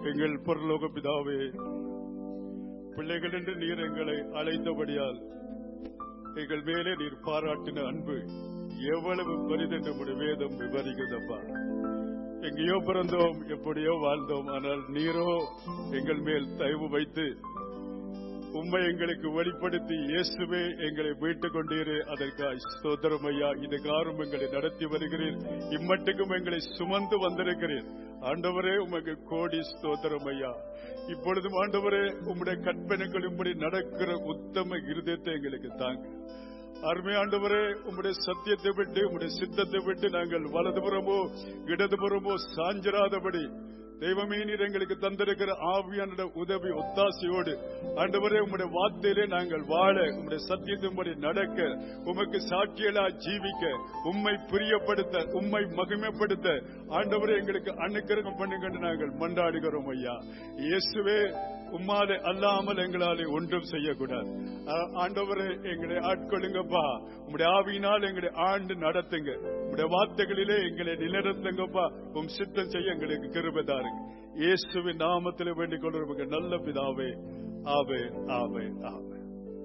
எங்கள் பரலோக பிதாவே பிள்ளைகள் என்று நீர் எங்களை அழைத்தபடியால் எங்கள் மேலே நீர் பாராட்டின அன்பு எவ்வளவு பெரிதென்று உம்முடைய வேதம் விவரிக்கிறதப்பா எங்கேயோ பிறந்தோம் எப்படியோ வாழ்ந்தோம் ஆனால் நீரோ எங்கள் மேல் தயவு வைத்து உண்மை எங்களுக்கு வெளிப்படுத்தி இயேசுவே எங்களை மீட்டுக் கொண்டீரே அதற்காய் ஸ்தோத்திரம் ஐயா இது காரும் எங்களை நடத்தி வருகிறீர் இம்மட்டுக்கும் எங்களை சுமந்து வந்திருக்கிறீர் ஆண்டவரே உமக்கு கோடி ஸ்தோத்திரம் ஐயா இப்பொழுதும் ஆண்டவரே உம்முடைய கற்பனைகள் இப்படி நடக்கிற உத்தம இருதயத்தை எங்களுக்கு தாங்க அருமையாண்டவரே உம்முடைய சத்தியத்தை விட்டு உம்முடைய சித்தத்தை விட்டு நாங்கள் வலதுபுறமோ இடதுபுறமோ சாஞ்சிராதபடி தெய்வமே நீர் எங்களுக்கு தந்திருக்கிற ஆவியான உதவி ஒத்தாசையோடு ஆண்டவரே உம்முடைய வார்த்தையிலே நாங்கள் வாழ உம்முடைய சத்தியத்தின்படி நடக்க உமக்கு சாட்சியலா ஜீவிக்க உம்மை பிரியப்படுத்த உம்மை மகிமைப்படுத்த ஆண்டவரே எங்களுக்கு அனுக்கிரகம் பண்ணுங்க நாங்கள் மன்றாடுகிறோம் ஐயா இயேசுவே உம்மாலே அல்லாமல் எங்களாலே ஒன்றும் செய்யக்கூடாது ஆ- ஆண்டவரே எங்களை ஆட்கொள்ளுங்கப்பா உம்முடைய ஆவியினால் எங்களை ஆண்டு நடத்துங்க உம்முடைய வார்த்தைகளிலே எங்களை நிலநிறுத்துங்கப்பா உம் சித்தம் செய்ய எங்களுக்கு கிருபை தாருங்க இயேசுவின் நாமத்திலே வேண்டிக் கொள்ளுங்க நல்ல பிதாவே ஆவே ஆவே ஆவே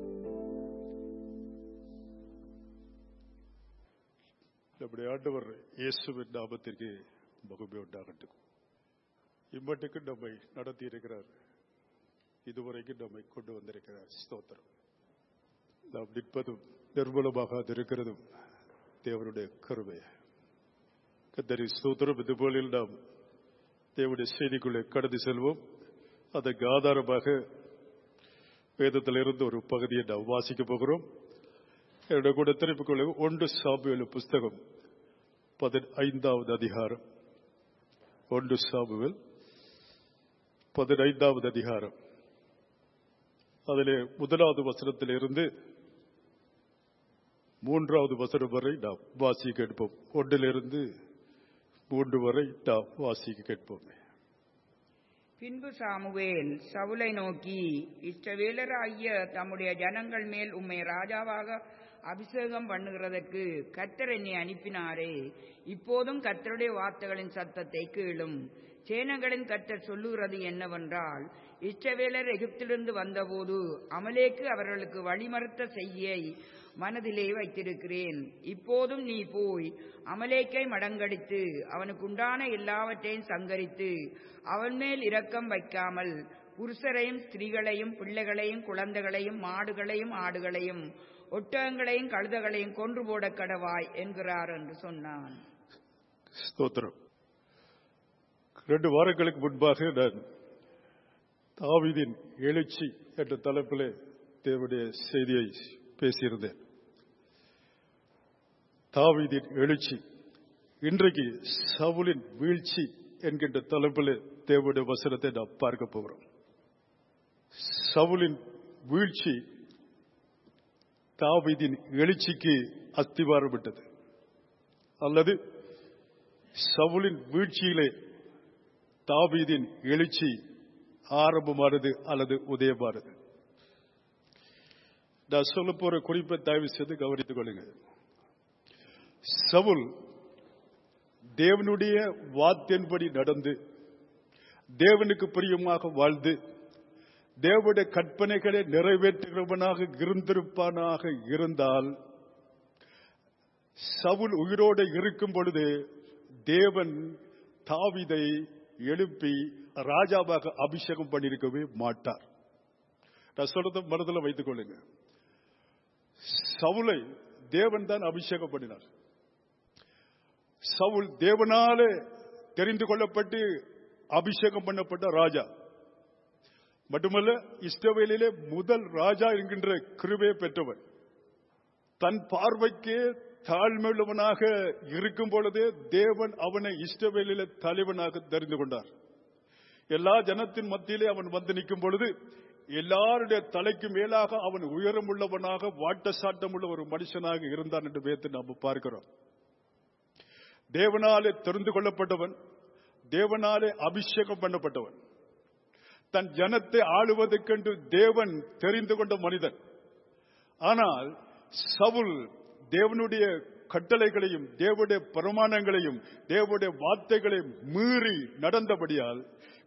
நம்முடைய ஆண்டவர் இயேசுவின் நாமத்திற்கு மகிமை உண்டாகட்டும் இம்மட்டுக்கு நம்மை நடத்தி இருக்கிறார் இதுவரைக்கும் நம்மை கொண்டு வந்திருக்கிறார் ஸ்தோத்திரம் நாம் நிற்பதும் நிர்மூலமாக இருக்கிறதும் தேவனுடைய கருவை கத்தரி ஸ்தோத்திரம் இதுபோலில் நாம் தேவனுடைய செய்திக்குள்ளே கடந்து செல்வோம் அதற்கு ஆதாரமாக வேதத்திலிருந்து ஒரு பகுதியை நாம் வாசிக்க போகிறோம் என்னுடைய கூட திருப்பிக் கொள்ள ஒன்று சாபுவேல் புஸ்தகம் பதினைந்தாவது அதிகாரம் ஒன்று சாபுவேல் பதினைந்தாவது அதிகாரம் அதிலே முதலாவது வசனத்திலிருந்து மூன்றாவது வசனம் வரை நாம் வாசிக்க கேட்போம் ஒன்றிலிருந்து மூன்று வரை நாம் வாசிக்க கேட்போம் பின்பு சாமுவேல் சவுலை நோக்கி இஷ்டவேலராகிய தம்முடைய ஜனங்கள் மேல் உம்மை ராஜாவாக அபிஷேகம் பண்ணுகிறதற்கு கர்த்தர் என்னை அனுப்பினாரே இப்போதும் கர்த்தருடைய வார்த்தைகளின் சத்தத்தை கேளும் சேனங்களின் கர்த்தர் சொல்லுகிறது என்னவென்றால் இஷ்டவேலர் எகிப்திலிருந்து வந்தபோது அமலேக்கு அவர்களுக்கு வழிமறுத்த செய்யை மனதிலே வைத்திருக்கிறேன் இப்போதும் நீ போய் அமலேக்கை மடங்கடித்து அவனுக்கு உண்டான எல்லாவற்றையும் சங்கரித்து அவன் மேல் இரக்கம் வைக்காமல் புருஷரையும் ஸ்திரீகளையும் பிள்ளைகளையும் குழந்தைகளையும் மாடுகளையும் ஆடுகளையும் ஒட்டகங்களையும் கழுதைகளையும் கொன்று போட கடவாய் என்கிறார் என்று சொன்னான் ஸ்தோத்திரம் ரெண்டு வாரங்களுக்கு முன்பாக நான் தாவீதின் எழுச்சி என்ற தலைப்பிலே தேவனுடைய செய்தியை பேசியிருந்தேன் தாவீதின் எழுச்சி இன்றைக்கு சவுலின் வீழ்ச்சி என்கின்ற தலைப்பிலே தேவனுடைய வசனத்தை நாம் பார்க்க போகிறோம் சவுலின் வீழ்ச்சி தாவீதின் எழுச்சிக்கு அஸ்திவாரம் விட்டது அல்லது சவுலின் வீழ்ச்சியிலே தாவீதின் எழுச்சி ஆரம்பமானது அல்லது உதயமானது நான் சொல்ல போற குறிப்பை தயவு செய்து கவனித்துக் கொள்ளுங்க சவுல் தேவனுடைய வாத்தின்படி நடந்து தேவனுக்கு பிரியமாக வாழ்ந்து தேவனுடைய கற்பனைகளை நிறைவேற்றுகிறவனாக இருந்திருப்பானாக இருந்தால் சவுல் உயிரோடு இருக்கும் பொழுது தேவன் தாவிதை எழுப்பி ராஜாவாக அபிஷேகம் பண்ணியிருக்கவே மாட்டார் நான் சொல்றத மனதில் வைத்துக் கொள்ளுங்க சவுலை தேவன் தான் அபிஷேகம் பண்ணினார் சவுல் தேவனாலே தெரிந்து கொள்ளப்பட்டு அபிஷேகம் பண்ணப்பட்ட ராஜா மட்டுமல்ல இஸ்ரவேலிலே முதல் ராஜா என்கின்ற கிருபையை பெற்றவன் தன் பார்வைக்கு தாழ்மையுள்ளவனாக இருக்கும் பொழுதே தேவன் அவனை இஸ்ரவேலிலே தலைவனாக தெரிந்து கொண்டார் எல்லா ஜனத்தின் மத்தியிலே அவன் வந்து நிற்கும் பொழுது எல்லாருடைய தலைக்கு மேலாக அவன் உயரம் உள்ளவனாக வாட்ட சாட்டம் உள்ள ஒரு மனுஷனாக இருந்தான் என்று வேத்து நாம் பார்க்கிறோம் தேவனாலே தெரிந்து கொள்ளப்பட்டவன் தேவனாலே அபிஷேகம் பண்ணப்பட்டவன் தன் ஜனத்தை ஆளுவதற்கென்று தேவன் தெரிந்து கொண்ட மனிதன் ஆனால் சவுல் தேவனுடைய கட்டளைகளையும் தேவனுடைய பிரமாணங்களையும் தேவனுடைய வார்த்தைகளையும் மீறி நடந்தபடியால்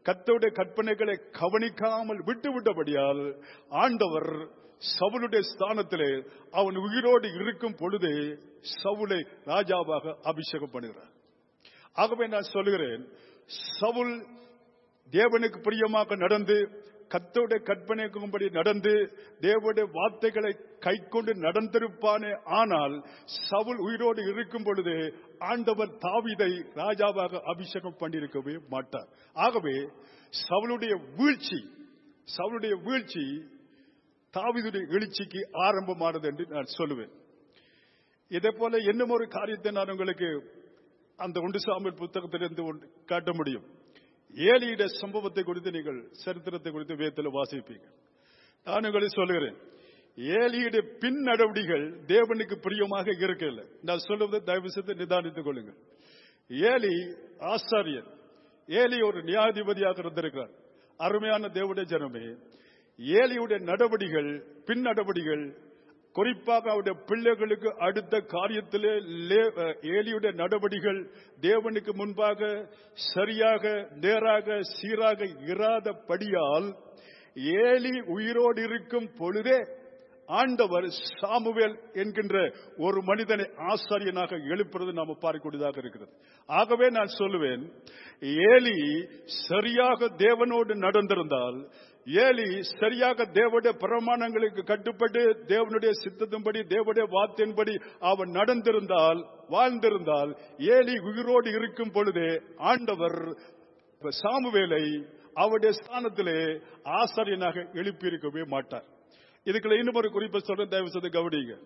கத்தருடைய கற்பனைகளை கவனிக்காமல் விட்டுவிட்டபடியால் ஆண்டவர் சவுலுடைய ஸ்தானத்திலே அவன் உயிரோடு இருக்கும் பொழுது சவுலை ராஜாவாக அபிஷேகம் பண்ணுகிறார் ஆகவே நான் சொல்லுகிறேன் சவுல் தேவனுக்கு பிரியமாக நடந்து கத்தோடைய கற்பனைக்கும்படி நடந்து தேவனுடைய வார்த்தைகளை கைக்கொண்டு நடந்திருப்பானே ஆனால் சவுல் உயிரோடு இருக்கும் பொழுது ஆண்டவர் தாவீதை ராஜாவாக அபிஷேகம் பண்ணியிருக்கவே மாட்டார் ஆகவே சவுளுடைய வீழ்ச்சி சவுளுடைய வீழ்ச்சி தாவீதுடைய எழுச்சிக்கு ஆரம்பமானது என்று நான் சொல்லுவேன் இதே போல இன்னும் ஒரு காரியத்தை நான் உங்களுக்கு அந்த ஒன்று சாமியல் புத்தகத்திலிருந்து ஒன்று காட்ட முடியும் ஏலியுடைய சம்பவத்தை குறித்து நீங்கள் சரித்திரத்தை குறித்து வேத்தில் வாசிப்பீங்க நான் உங்களுக்கு சொல்லுகிறேன் ஏலியுடைய பின் நடவடிக்கைகள் தேவனுக்கு பிரியமாக இருக்கல நான் சொல்லுவதை தயவு செய்து நிதானித்துக் கொள்ளுங்கள் ஏலி ஆசாரியன் ஏலி ஒரு நியாயாதிபதியாக இருந்திருக்கிறார் அருமையான தேவனுடைய ஜனமே ஏலியுடைய நடவடிக்கைகள் பின் நடவடிக்கைகள் குறிப்பாக அவருடைய பிள்ளைகளுக்கு அடுத்த காரியத்திலே லே- அஹ், ஏலியுடைய நடவடிக்கைகள் தேவனுக்கு முன்பாக சரியாக நேராக சீராக இராதபடியால் ஏலி உயிரோடு இருக்கும் பொழுதே ஆண்டவர் சாமுவேல் என்கின்ற ஒரு மனிதனை ஆசாரியனாக எழுப்புறது நாம பார்க்கக்கூடியதாக இருக்கிறது ஆகவே நான் சொல்லுவேன் ஏலி சரியாக தேவனோடு நடந்திருந்தால் ஏலி சரியாக தேவனுடைய பிரமாணங்களுக்கு கட்டுப்பட்டு தேவனுடைய சித்தத்தின்படி தேவனுடைய வார்த்தையின்படி அவன் நடந்திருந்தால் வாழ்ந்திருந்தால் ஏலி உயிரோடு இருக்கும் பொழுதே ஆண்டவர் சாமுவேலை அவருடைய ஸ்தானத்திலே ஆசாரியனாக எழுப்பியிருக்கவே மாட்டார் இதுக்குள்ள இன்னும் ஒரு குறிப்பை சொல்ற தயவு செய்து கவனிங்க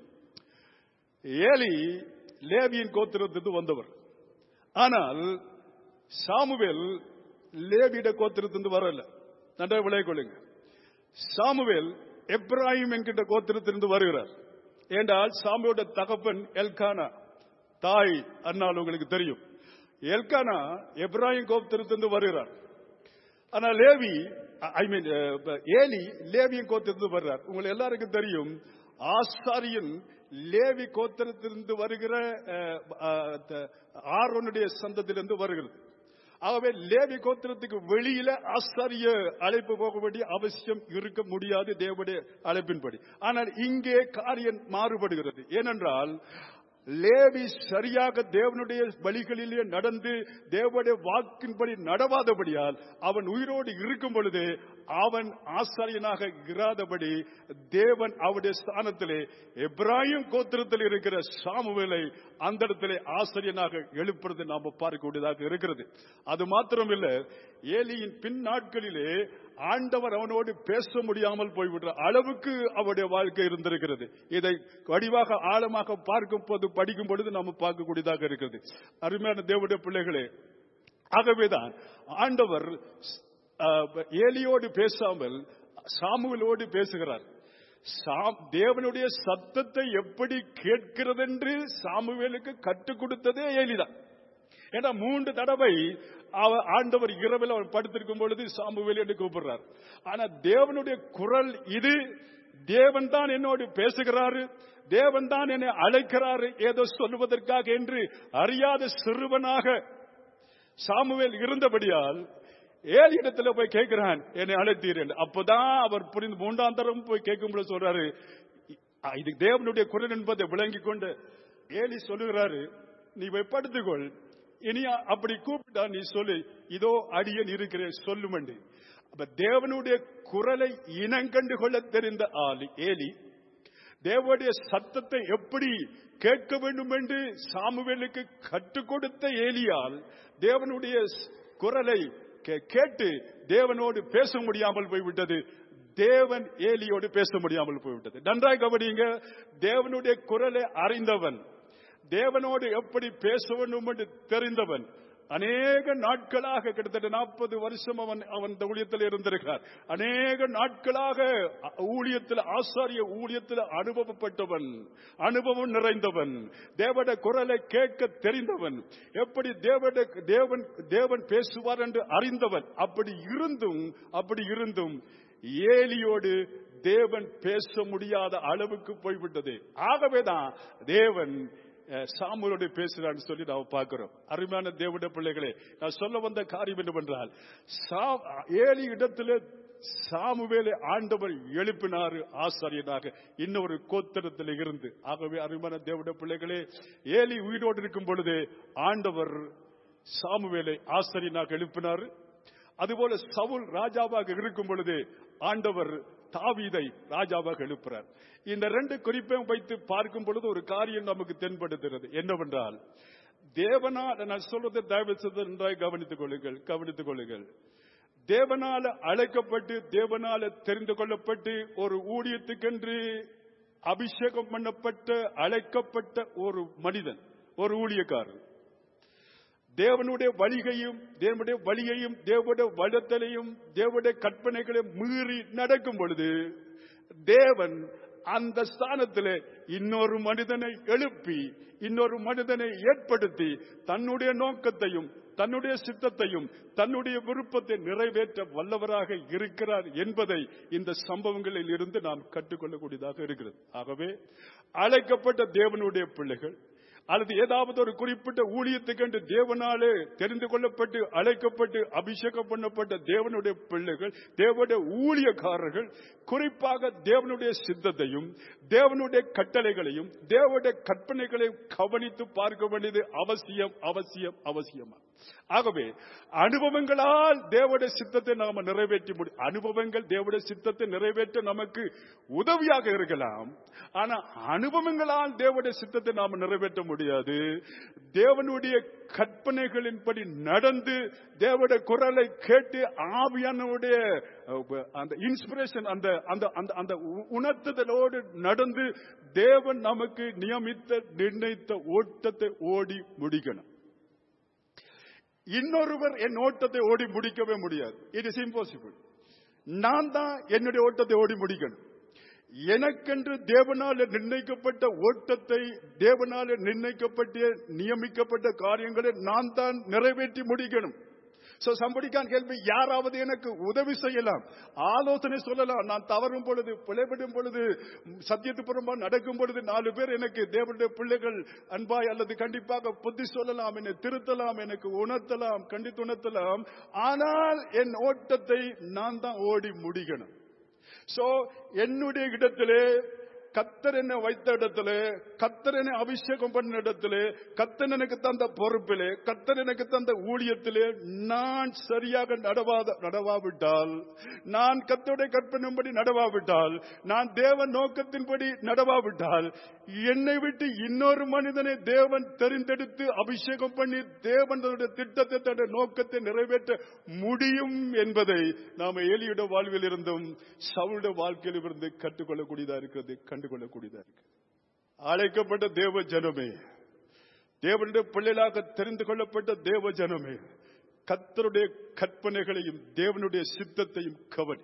ஏலி லேவியின் கோத்திரத்திலிருந்து வந்தவர் ஆனால் சாமுவேல் லேவியிட கோத்திரத்திலிருந்து வரல நன்றாக விளைய கொள்ளுங்க சாமுவேல் எப்ராஹிம் என்கின்ற கோத்திரத்திலிருந்து வருகிறார் ஏண்டால் சாமுவோட தகப்பன் எல்கானா தாய் அன்னால் உங்களுக்கு தெரியும் எல்கானா எப்ராஹிம் கோத்திரத்திலிருந்து வருகிறார் ஆனா லேவி ஐ மீன் ஏலி லேவியின் கோத்திரத்திலிருந்து வர்றார் உங்களுக்கு எல்லாருக்கும் தெரியும் ஆசாரியன் லேவி கோத்திரத்திலிருந்து வருகிற அஹ், அஹ், த- ஆரோனுடைய சந்தத்திலிருந்து வருகிறது ஆகவே லேவி கோத்திரத்துக்கு வெளியில ஆசாரிய அழைப்பு போக வேண்டிய அவசியம் இருக்க முடியாது தேவனுடைய அழைப்பின்படி ஆனால் இங்கே காரியம் மாறுபடுகிறது ஏனென்றால் லேவி சரியாக தேவனுடைய வழிகளிலே நடந்து தேவனுடைய வாக்கின்படி நடவாதபடியால் அவன் உயிரோடு இருக்கும் பொழுது அவன் ஆசாரியனாக இராதபடி தேவன் அவருடைய ஸ்தானத்திலே எப்ராஹிம் கோத்திரத்தில் இருக்கிற சாமுவேலை அந்த இடத்திலே ஆசிரியனாக எழுப்புறது நாம பார்க்கக்கூடியதாக இருக்கிறது அது மாத்திரமில்ல ஏலியின் பின் நாட்களிலே ஆண்டவர் அவனோடு பேச முடியாமல் போய்விடுற அளவுக்கு அவருடைய வாழ்க்கை இருந்திருக்கிறது இதை வடிவாக ஆழமாக பார்க்கும் போது படிக்கும் பொழுது நாம பார்க்கக்கூடியதாக இருக்கிறது அருமையான தேவனுடைய பிள்ளைகளே ஆகவேதான் ஆண்டவர் அஹ், ஏலியோடு பேசாமல் சாமுவேலோடு பேசுகிறார் சாம்- தேவனுடைய சத்தத்தை எப்படி கேட்கிறதென்று சாமுவேலுக்கு கற்றுக் கொடுத்ததே ஏலிதான் ஏன்னா மூன்று தடவை அவ ஆண்டவர் இரவில் அவன் படுத்திருக்கும் பொழுது சாமுவேல் என்று கூப்பிடுறார் ஆனா தேவனுடைய குரல் இது தேவன் தான் என்னோடு பேசுகிறாரு தேவன் தான் என்னை அழைக்கிறாரு ஏதோ சொல்லுவதற்காக என்று அறியாத சிறுவனாக சாமுவேல் இருந்தபடியால் ஏழு இடத்துல போய் கேட்கிறான் என்னை அழைத்தீர் என்று அப்பதான் அவர் புரிந்து மூன்றாம் தரம் போய் கேட்கும்போது சொல்றாரு "இ- இது தேவனுடைய குரல் என்பதை விளங்கிக் கொண்டு ஏலி சொல்லுகிறாரு நீ போய் படுத்துக்கொள் இனி அ- அப்படி கூப்பிட்டா நீ சொல்லு இதோ அடியன் இருக்கிறேன் சொல்லுமண்டு அப்ப தேவனுடைய குரலை இனங்கண்டு கொள்ள தெரிந்த ஆளி ஏலி தேவனுடைய சத்தத்தை எப்படி கேட்க வேண்டும் என்று சாமுவேலுக்கு கற்றுக் கொடுத்த ஏலியால் தேவனுடைய ஸ்- குரலை கே- கேட்டு தேவனோடு பேச முடியாமல் போய்விட்டது தேவன் ஏலியோடு பேச முடியாமல் போய்விட்டது நன்றாய் கவனிங்க தேவனுடைய குரலை அறிந்தவன் தேவனோடு எப்படி பேச வேண்டும் என்று தெரிந்தவன் அநேக நாட்களாக கிட்டத்தட்ட நாற்பது வருஷம் அவன் அவன் இந்த ஊழியத்தில் இருந்திருக்கார் அநேக நாட்களாக அ- ஊழியத்தில் ஆசாரிய ஊழியத்தில் அனுபவப்பட்டவன் அனுபவம் நிறைந்தவன் தேவட குரலை கேட்க தெரிந்தவன் எப்படி தேவட தேவன் தேவன் பேசுவார் என்று அறிந்தவன் அப்படி இருந்தும் அப்படி இருந்தும் ஏலியோடு தேவன் பேச முடியாத அளவுக்கு போய்விட்டது ஆகவேதான் தேவன் அஹ், சாமுவேலோடு பேசுறான்னு சொல்லி நாம் பார்க்கிறோம் அருமையான தேவனுடைய பிள்ளைகளே நான் சொல்ல வந்த காரியம் என்னவென்றால் சா- ஏழு இடத்துல சாமுவேலை ஆண்டவர் எழுப்பினாரு ஆசாரியனாக இன்னொரு கோத்திரத்தில் இருந்து ஆகவே அருமையான தேவனுடைய பிள்ளைகளே ஏலி உயிரோடு இருக்கும் பொழுது ஆண்டவர் சாமுவேலை ஆசாரியனாக எழுப்பினார் அதுபோல சவுல் ராஜாவாக இருக்கும் பொழுது ஆண்டவர் தாவீதை ராஜாவாக எழுப்புறார் இந்த ரெண்டு குறிப்பையும் வைத்து பார்க்கும் பொழுது ஒரு காரியம் நமக்கு தென்படுகிறது என்னவென்றால் தேவனால் நான் சொல்றதை தயவு செய்து நன்றாய் கவனித்துக் கொள்ளுங்கள் கவனித்துக் கொள்ளுங்கள் தேவனால அழைக்கப்பட்டு தேவனால தெரிந்து கொள்ளப்பட்டு ஒரு ஊழியத்துக்கென்று அபிஷேகம் பண்ணப்பட்ட அழைக்கப்பட்ட ஒரு மனிதன் ஒரு ஊழியக்காரர் தேவனுடைய வழிகையும் தேவனுடைய வழியையும் தேவனுடைய வளத்தலையும் தேவனுடைய கற்பனைகளையும் மீறி நடக்கும் பொழுது தேவன் அந்த ஸ்தானத்தில் இன்னொரு மனிதனை எழுப்பி இன்னொரு மனிதனை ஏற்படுத்தி தன்னுடைய நோக்கத்தையும் தன்னுடைய சித்தத்தையும் தன்னுடைய விருப்பத்தை நிறைவேற்ற வல்லவராக இருக்கிறார் என்பதை இந்த சம்பவங்களில் இருந்து நாம் கற்றுக்கொள்ளக்கூடியதாக இருக்கிறது ஆகவே அழைக்கப்பட்ட தேவனுடைய பிள்ளைகள் அல்லது ஏதாவது ஒரு குறிப்பிட்ட ஊழியத்துக்கென்று தேவனாலே தெரிந்து கொள்ளப்பட்டு அழைக்கப்பட்டு அபிஷேகம் பண்ணப்பட்ட தேவனுடைய பிள்ளைகள் தேவனுடைய ஊழியக்காரர்கள் குறிப்பாக தேவனுடைய சித்தத்தையும் தேவனுடைய கட்டளைகளையும் தேவனுடைய கற்பனைகளையும் கவனித்து பார்க்க வேண்டியது அவசியம் அவசியம் அவசியமா ஆகவே அனுபவங்களால் தேவனுடைய சித்தத்தை நாம நிறைவேற்றி முடியும் அனுபவங்கள் தேவனுடைய சித்தத்தை நிறைவேற்ற நமக்கு உதவியாக இருக்கலாம் ஆனா அனுபவங்களால் தேவனுடைய சித்தத்தை நாம நிறைவேற்ற முடியாது தேவனுடைய கற்பனைகளின்படி நடந்து தேவனுடைய குரலை கேட்டு ஆவியானுடைய அஹ், அந்த இன்ஸ்பிரேஷன் அந்த அந்த அந்த அந்த உ- உணர்த்துதலோடு நடந்து தேவன் நமக்கு நியமித்த நிர்ணயித்த ஓட்டத்தை ஓடி முடிக்கணும் இன்னொருவர் என் ஓட்டத்தை ஓடி முடிக்கவே முடியாது இட் இஸ் இம்பாசிபிள் நான் தான் என்னுடைய ஓட்டத்தை ஓடி முடிக்கணும் எனக்கென்று தேவனால நிர்ணயிக்கப்பட்ட ஓட்டத்தை தேவனால நிர்ணயிக்கப்பட்ட நியமிக்கப்பட்ட காரியங்களை நான் தான் நிறைவேற்றி முடிக்கணும் சோ சம்படிக்கான் கேள்வி யாராவது எனக்கு உதவி செய்யலாம் ஆலோசனை சொல்லலாம் நான் தவறும் பொழுது பிழைபடும் பொழுது சத்தியத்து புறம்பா நடக்கும் பொழுது நாலு பேர் எனக்கு தேவனுடைய பிள்ளைகள் அன்பாய் அல்லது கண்டிப்பாக புத்தி சொல்லலாம் என்னை திருத்தலாம் எனக்கு உணர்த்தலாம் கண்டித்து உணர்த்தலாம் ஆனால் என் ஓட்டத்தை நான் தான் ஓடி முடிக்கணும் சோ என்னுடைய இடத்திலே கத்தர் என்னை வைத்த இடத்திலே கத்தர் என்னை அபிஷேகம் பண்ண இடத்திலே கத்தர் எனக்கு தந்த பொறுப்பிலே கத்தர் எனக்கு தந்த ஊழியத்திலே நான் சரியாக நடவாத நடவாவிட்டால் நான் கத்தருடைய கற்பனைப்படி நடவாவிட்டால் நான் தேவன் நோக்கத்தின்படி நடவாவிட்டால் என்னை விட்டு இன்னொரு மனிதனை தேவன் தெரிந்தெடுத்து அபிஷேகம் பண்ணி தேவன் தன்னுடைய திட்டத்தை தன்னுடைய நோக்கத்தை நிறைவேற்ற முடியும் என்பதை நாம ஏலியுடைய வாழ்வில் இருந்தும் சவுளுடைய வாழ்க்கையில் இருந்து கற்றுக்கொள்ளக்கூடியதா இருக்கிறது கண்டுகொள்ளக்கூடியதா இருக்கு அழைக்கப்பட்ட தேவ ஜனமே தேவனுடைய பிள்ளைகளாக தெரிந்து கொள்ளப்பட்ட தேவ ஜனமே கத்தருடைய கற்பனைகளையும் தேவனுடைய சித்தத்தையும் கவனி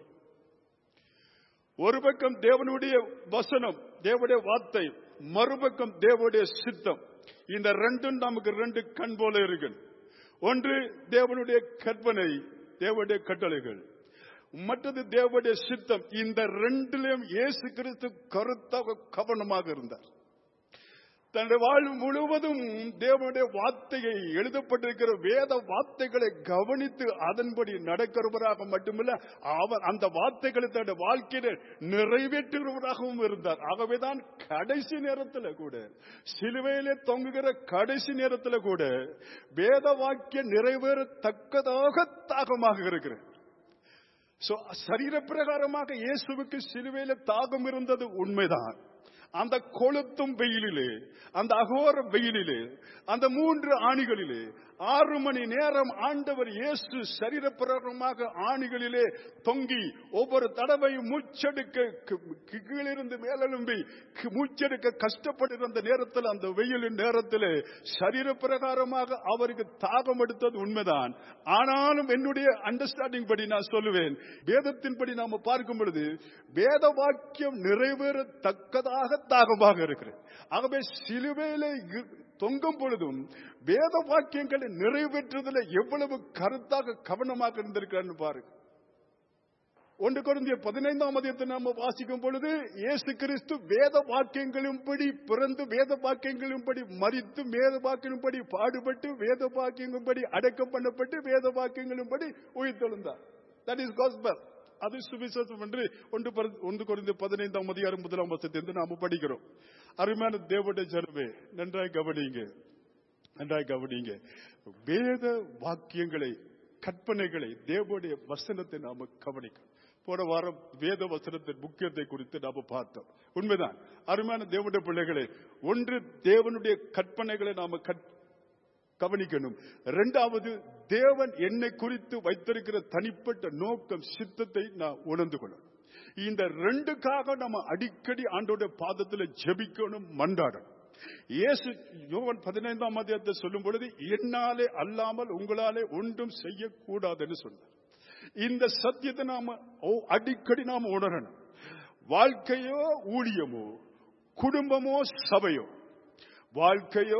ஒரு பக்கம் தேவனுடைய வசனம் தேவனுடைய வார்த்தை மறுபக்கம் தேவனுடைய சித்தம் இந்த ரெண்டும் நமக்கு ரெண்டு கண் போல இருக்கு ஒன்று தேவனுடைய கற்பனை தேவனுடைய கட்டளைகள் மற்றது தேவனுடைய சித்தம் இந்த ரெண்டிலும் இயேசு கிறிஸ்து கருத்தாக கவனமாக இருந்தார் தன்னுடைய வாழ்வு முழுவதும் தேவனுடைய வார்த்தையை எழுதப்பட்டிருக்கிற வேத வார்த்தைகளை கவனித்து அதன்படி நடக்கிறவராக மட்டுமல்ல அவர் அந்த வார்த்தைகளை தன்னுடைய வாழ்க்கையில நிறைவேற்றுகிறவராகவும் இருந்தார் ஆகவேதான் கடைசி நேரத்தில் கூட சிலுவையிலே தொங்குகிற கடைசி நேரத்தில் கூட வேத வாக்கிய நிறைவேறத்தக்கதாக தாகமாக இருக்கிறது சோ சரீர பிரகாரமாக இயேசுவுக்கு சிலுவையில தாகம் இருந்தது உண்மைதான் அந்த கொளுத்தும் வெயிலிலே அந்த அகோர வெயிலிலே அந்த மூன்று ஆணிகளிலே ஆறு மணி நேரம் ஆண்டவர் இயேசு சரீர பிரகாரமாக ஆணிகளிலே தொங்கி ஒவ்வொரு தடவையும் மூச்செடுக்க கி- கி- கீழிருந்து மேலெலும்பி கி- மூச்செடுக்க கஷ்டப்படுகிற அந்த நேரத்தில் அந்த வெயிலின் நேரத்தில் சரீர பிரகாரமாக அவருக்கு தாகம் எடுத்தது உண்மைதான் ஆனாலும் என்னுடைய அண்டர்ஸ்டாண்டிங் படி நான் சொல்லுவேன் வேதத்தின்படி நாம பார்க்கும் பொழுது வேத வாக்கியம் நிறைவேறத்தக்கதாக தாகமாக இருக்கிறது ஆகவே சிலுவையிலே இ- தொங்கும் பொழுதும் வேத வாக்கியங்களை நிறைவேற்றுவதில் எவ்வளவு கருத்தாக கவனமாக இருந்திருக்கிறான்னு பாருங்க ஒன்று குறைந்திய பதினைந்தாம் அதிகத்தை நாம வாசிக்கும் பொழுது இயேசு கிறிஸ்து வேத வாக்கியங்களின்படி பிறந்து வேத வாக்கியங்களின்படி மறித்து வேத வாக்கியங்களின்படி பாடுபட்டு வேத வாக்கியங்களின்படி அடக்கம் பண்ணப்பட்டு வேத வாக்கியங்களின்படி உயிர்த்தெழுந்தார் தட் இஸ் காஸ்பல் அது சுவிசேஷம் என்று ஒன்று பர- ஒன்று குறைந்த பதினைந்தாம் அதிகாரம் முதலாம் வருஷத்திலிருந்து நாம படிக்கிறோம் அருமையான தேவடைய ஜனமே நன்றாய் கவனிங்க நன்றாய் கவனிங்க வேத வாக்கியங்களை கற்பனைகளை தேவனுடைய வசனத்தை நாம கவனிக்கணும் போன வாரம் வேத வசனத்தின் முக்கியத்தை குறித்து நாம பார்த்தோம் உண்மைதான் அருமையான தேவனுடைய பிள்ளைகளே ஒன்று தேவனுடைய கற்பனைகளை நாம கற்- கவனிக்கணும் இரண்டாவது தேவன் என்னை குறித்து வைத்திருக்கிற தனிப்பட்ட நோக்கம் சித்தத்தை நான் உணர்ந்து கொள்ளணும் இந்த ரெண்டுக்காக நம்ம அடிக்கடி ஆண்டோட பாதத்தில் ஜெபிக்கணும் மன்றாடணும் இயேசு யோவன் பதினைந்தாம் அதிகாரத்தை சொல்லும் பொழுது என்னாலே அல்லாமல் உங்களாலே ஒன்றும் செய்யக்கூடாதுன்னு சொன்னார் இந்த சத்தியத்தை நாம ஓ- அடிக்கடி நாம உணரணும் வாழ்க்கையோ ஊழியமோ குடும்பமோ சபையோ வாழ்க்கையோ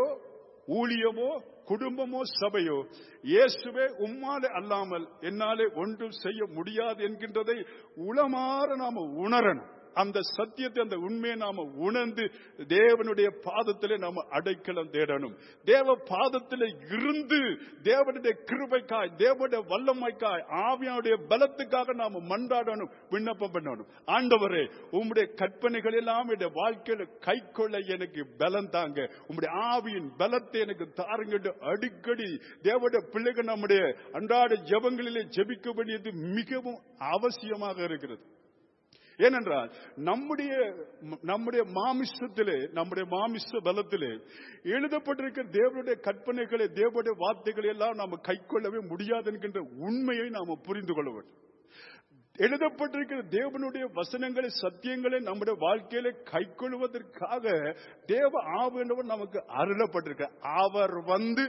ஊழியமோ குடும்பமோ சபையோ இயேசுவே உம்மாலே அல்லாமல் என்னாலே ஒன்றும் செய்ய முடியாது என்கின்றதை உளமாற நாம உணரணும் அந்த சத்தியத்தை அந்த உண்மையை நாம உணர்ந்து தேவனுடைய பாதத்திலே நாம அடைக்கலம் தேடணும் தேவ பாதத்திலே இருந்து தேவனுடைய கிருபைக்காய் தேவனுடைய வல்லமைக்காய் ஆவியானுடைய பலத்துக்காக நாம மன்றாடணும் விண்ணப்பம் பண்ணணும் ஆண்டவரே உம்முடைய கற்பனைகள் எல்லாம் என்னுடைய வாழ்க்கையில கை கொள்ள எனக்கு பலம் தாங்க உம்முடைய ஆவியின் பலத்தை எனக்கு தாருங்க என்று அடிக்கடி தேவனுடைய பிள்ளைகள் நம்முடைய அன்றாட ஜெபங்களிலே ஜெபிக்க வேண்டியது மிகவும் அவசியமாக இருக்கிறது ஏனென்றால் நம்முடைய நம்முடைய மாமிசத்திலே நம்முடைய மாமிச பலத்திலே எழுதப்பட்டிருக்கிற தேவனுடைய கற்பனைகளை தேவனுடைய வார்த்தைகளை எல்லாம் நாம் கைக்கொள்ளவே முடியாது என்கின்ற உண்மையை நாம் புரிந்து கொள்ள வேண்டும் எழுதப்பட்டிருக்கிற தேவனுடைய வசனங்களை சத்தியங்களை நம்முடைய வாழ்க்கையில கைக்கொள்வதற்காக தேவ ஆவியனவர் நமக்கு அருளப்பட்டிருக்க அவர் வந்து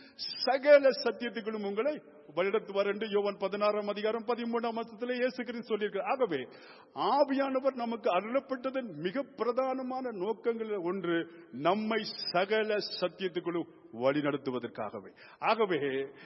சகல சத்தியத்துக்களும் உங்களை வழிநடத்துவார் என்று யோவன் பதினாறாம் அதிகாரம் பதிமூணாம் மாசத்துல இயேசு கிறிஸ்து சொல்லியிருக்கிறார் ஆகவே ஆவியானவர் நமக்கு அருளப்பட்டதன் மிக பிரதானமான நோக்கங்களில் ஒன்று நம்மை சகல சத்தியத்துக்குள்ளும் வழி நடத்துவதற்காகவே ஆகவே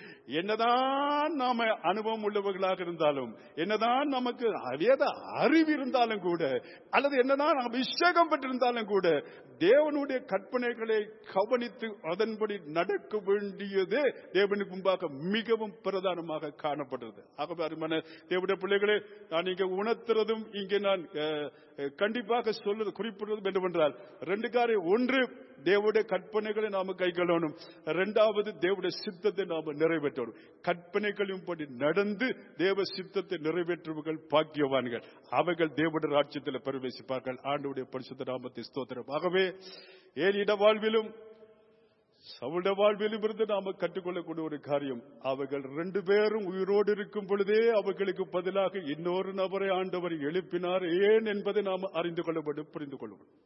என்னதான் நாம அனுபவம் உள்ளவர்களாக இருந்தாலும் என்னதான் நமக்கு வேத அறிவு இருந்தாலும் கூட அல்லது என்னதான் அபிஷேகம் பெற்றிருந்தாலும் கூட தேவனுடைய கற்பனைகளை கவனித்து அதன்படி நடக்க வேண்டியது தேவனுக்கு முன்பாக மிகவும் பிரதானமாக காணப்படுறது ஆகவே அருமையான தேவனுடைய பிள்ளைகளே நான் இங்க உணர்த்துறதும் இங்கே நான் அஹ், அஹ், கண்டிப்பாக சொல்றது குறிப்பிடுறதும் என்னவென்றால் ரெண்டு காரியம் ஒன்று தேவனுடைய கற்பனைகளை நாம கைக்கொள்ளணும் இரண்டாவது தேவனுடைய சித்தத்தை நாம நிறைவேற்றணும் கற்பனைகளின்படி நடந்து தேவ சித்தத்தை நிறைவேற்றுவர்கள் பாக்கியவான்கள் அவைகள் தேவனுடைய ராட்சியத்தில் பிரவேசிப்பார்கள் ஆண்டவுடைய பரிசுத்த நாமத்தை ஸ்தோத்திரம் ஆகவே ஏனிட வாழ்விலும் சவுட வாழ்விலும் இருந்து நாம கற்றுக்கொள்ளக்கூடிய ஒரு காரியம் அவர்கள் ரெண்டு பேரும் உயிரோடு இருக்கும் பொழுதே அவர்களுக்கு பதிலாக இன்னொரு நபரை ஆண்டவர் எழுப்பினார் ஏன் என்பதை நாம் அறிந்து கொள்ள வேண்டும் புரிந்து கொள்ள வேண்டும்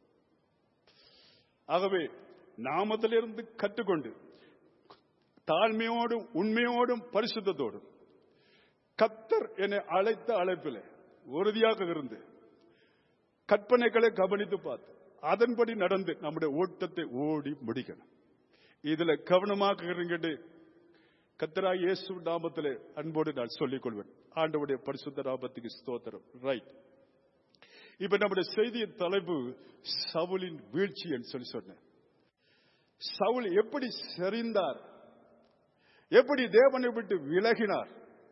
ஆகவே நாமத்திலிருந்து கற்றுக்கொண்டு தாழ்மையோடும் உண்மையோடும் பரிசுத்தத்தோடும் கத்தர் என்னை அழைத்த அழைப்பில் உறுதியாக இருந்து கற்பனைகளை கவனித்து பார்த்து அதன்படி நடந்து நம்முடைய ஓட்டத்தை ஓடி முடிக்கணும் இதுல கவனமாக இருங்கட்டு கத்தராய் இயேசு நாமத்திலே அன்போடு நான் சொல்லிக் கொள்வேன் ஆண்டவுடைய பரிசுத்த நாமத்துக்கு ஸ்தோத்திரம் ரைட் இப்ப நம்முடைய செய்தியின் தலைப்பு சவுலின் வீழ்ச்சி என்று சொல்லி சொன்னேன் சவுல் எப்படி சரிந்தார் எப்படி தேவனை விட்டு விலகினார்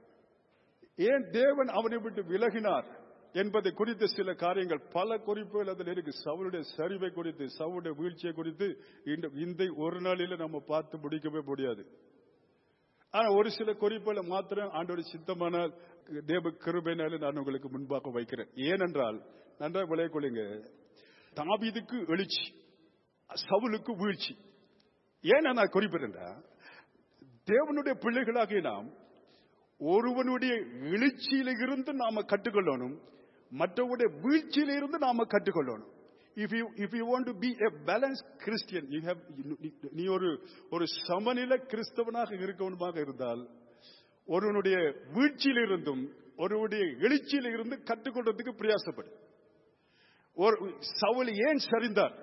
ஏன் தேவன் அவனை விட்டு விலகினார் என்பதை குறித்த சில காரியங்கள் பல குறிப்புகள் அதில் இருக்கு சவுளுடைய சரிவை குறித்து சவுளுடைய வீழ்ச்சியை குறித்து இந்த இந்த ஒரு நாளில நம்ம பார்த்து முடிக்கவே முடியாது ஆனா ஒரு சில குறிப்புகளை மாத்திரம் ஆண்டோட சித்தமான தேவ கிருபைனால நான் உங்களுக்கு முன்பாக வைக்கிறேன் ஏனென்றால் நன்றாக விளைய கொள்ளுங்க தாபீதுக்கு எழுச்சி சவுலுக்கு வீழ்ச்சி ஏன் நான் குறிப்பிடுறேன்டா தேவனுடைய பிள்ளைகளாகிய நாம் ஒருவனுடைய எழுச்சியில இருந்து நாம கற்றுக்கொள்ளணும் மற்றவருடைய வீழ்ச்சியில இருந்து நாம கற்றுக்கொள்ளணும் if you if you want to be a balance Christian you have நீ ஒரு ஒரு சமநில கிறிஸ்தவனாக இருக்கவனுமாக இருந்தால் ஒருவனுடைய வீழ்ச்சியில இருந்தும் ஒருவனுடைய எழுச்சியில இருந்து கற்றுக்கொள்றதுக்கு பிரயாசப்படு ஒரு சவுல் ஏன் சரிந்தார்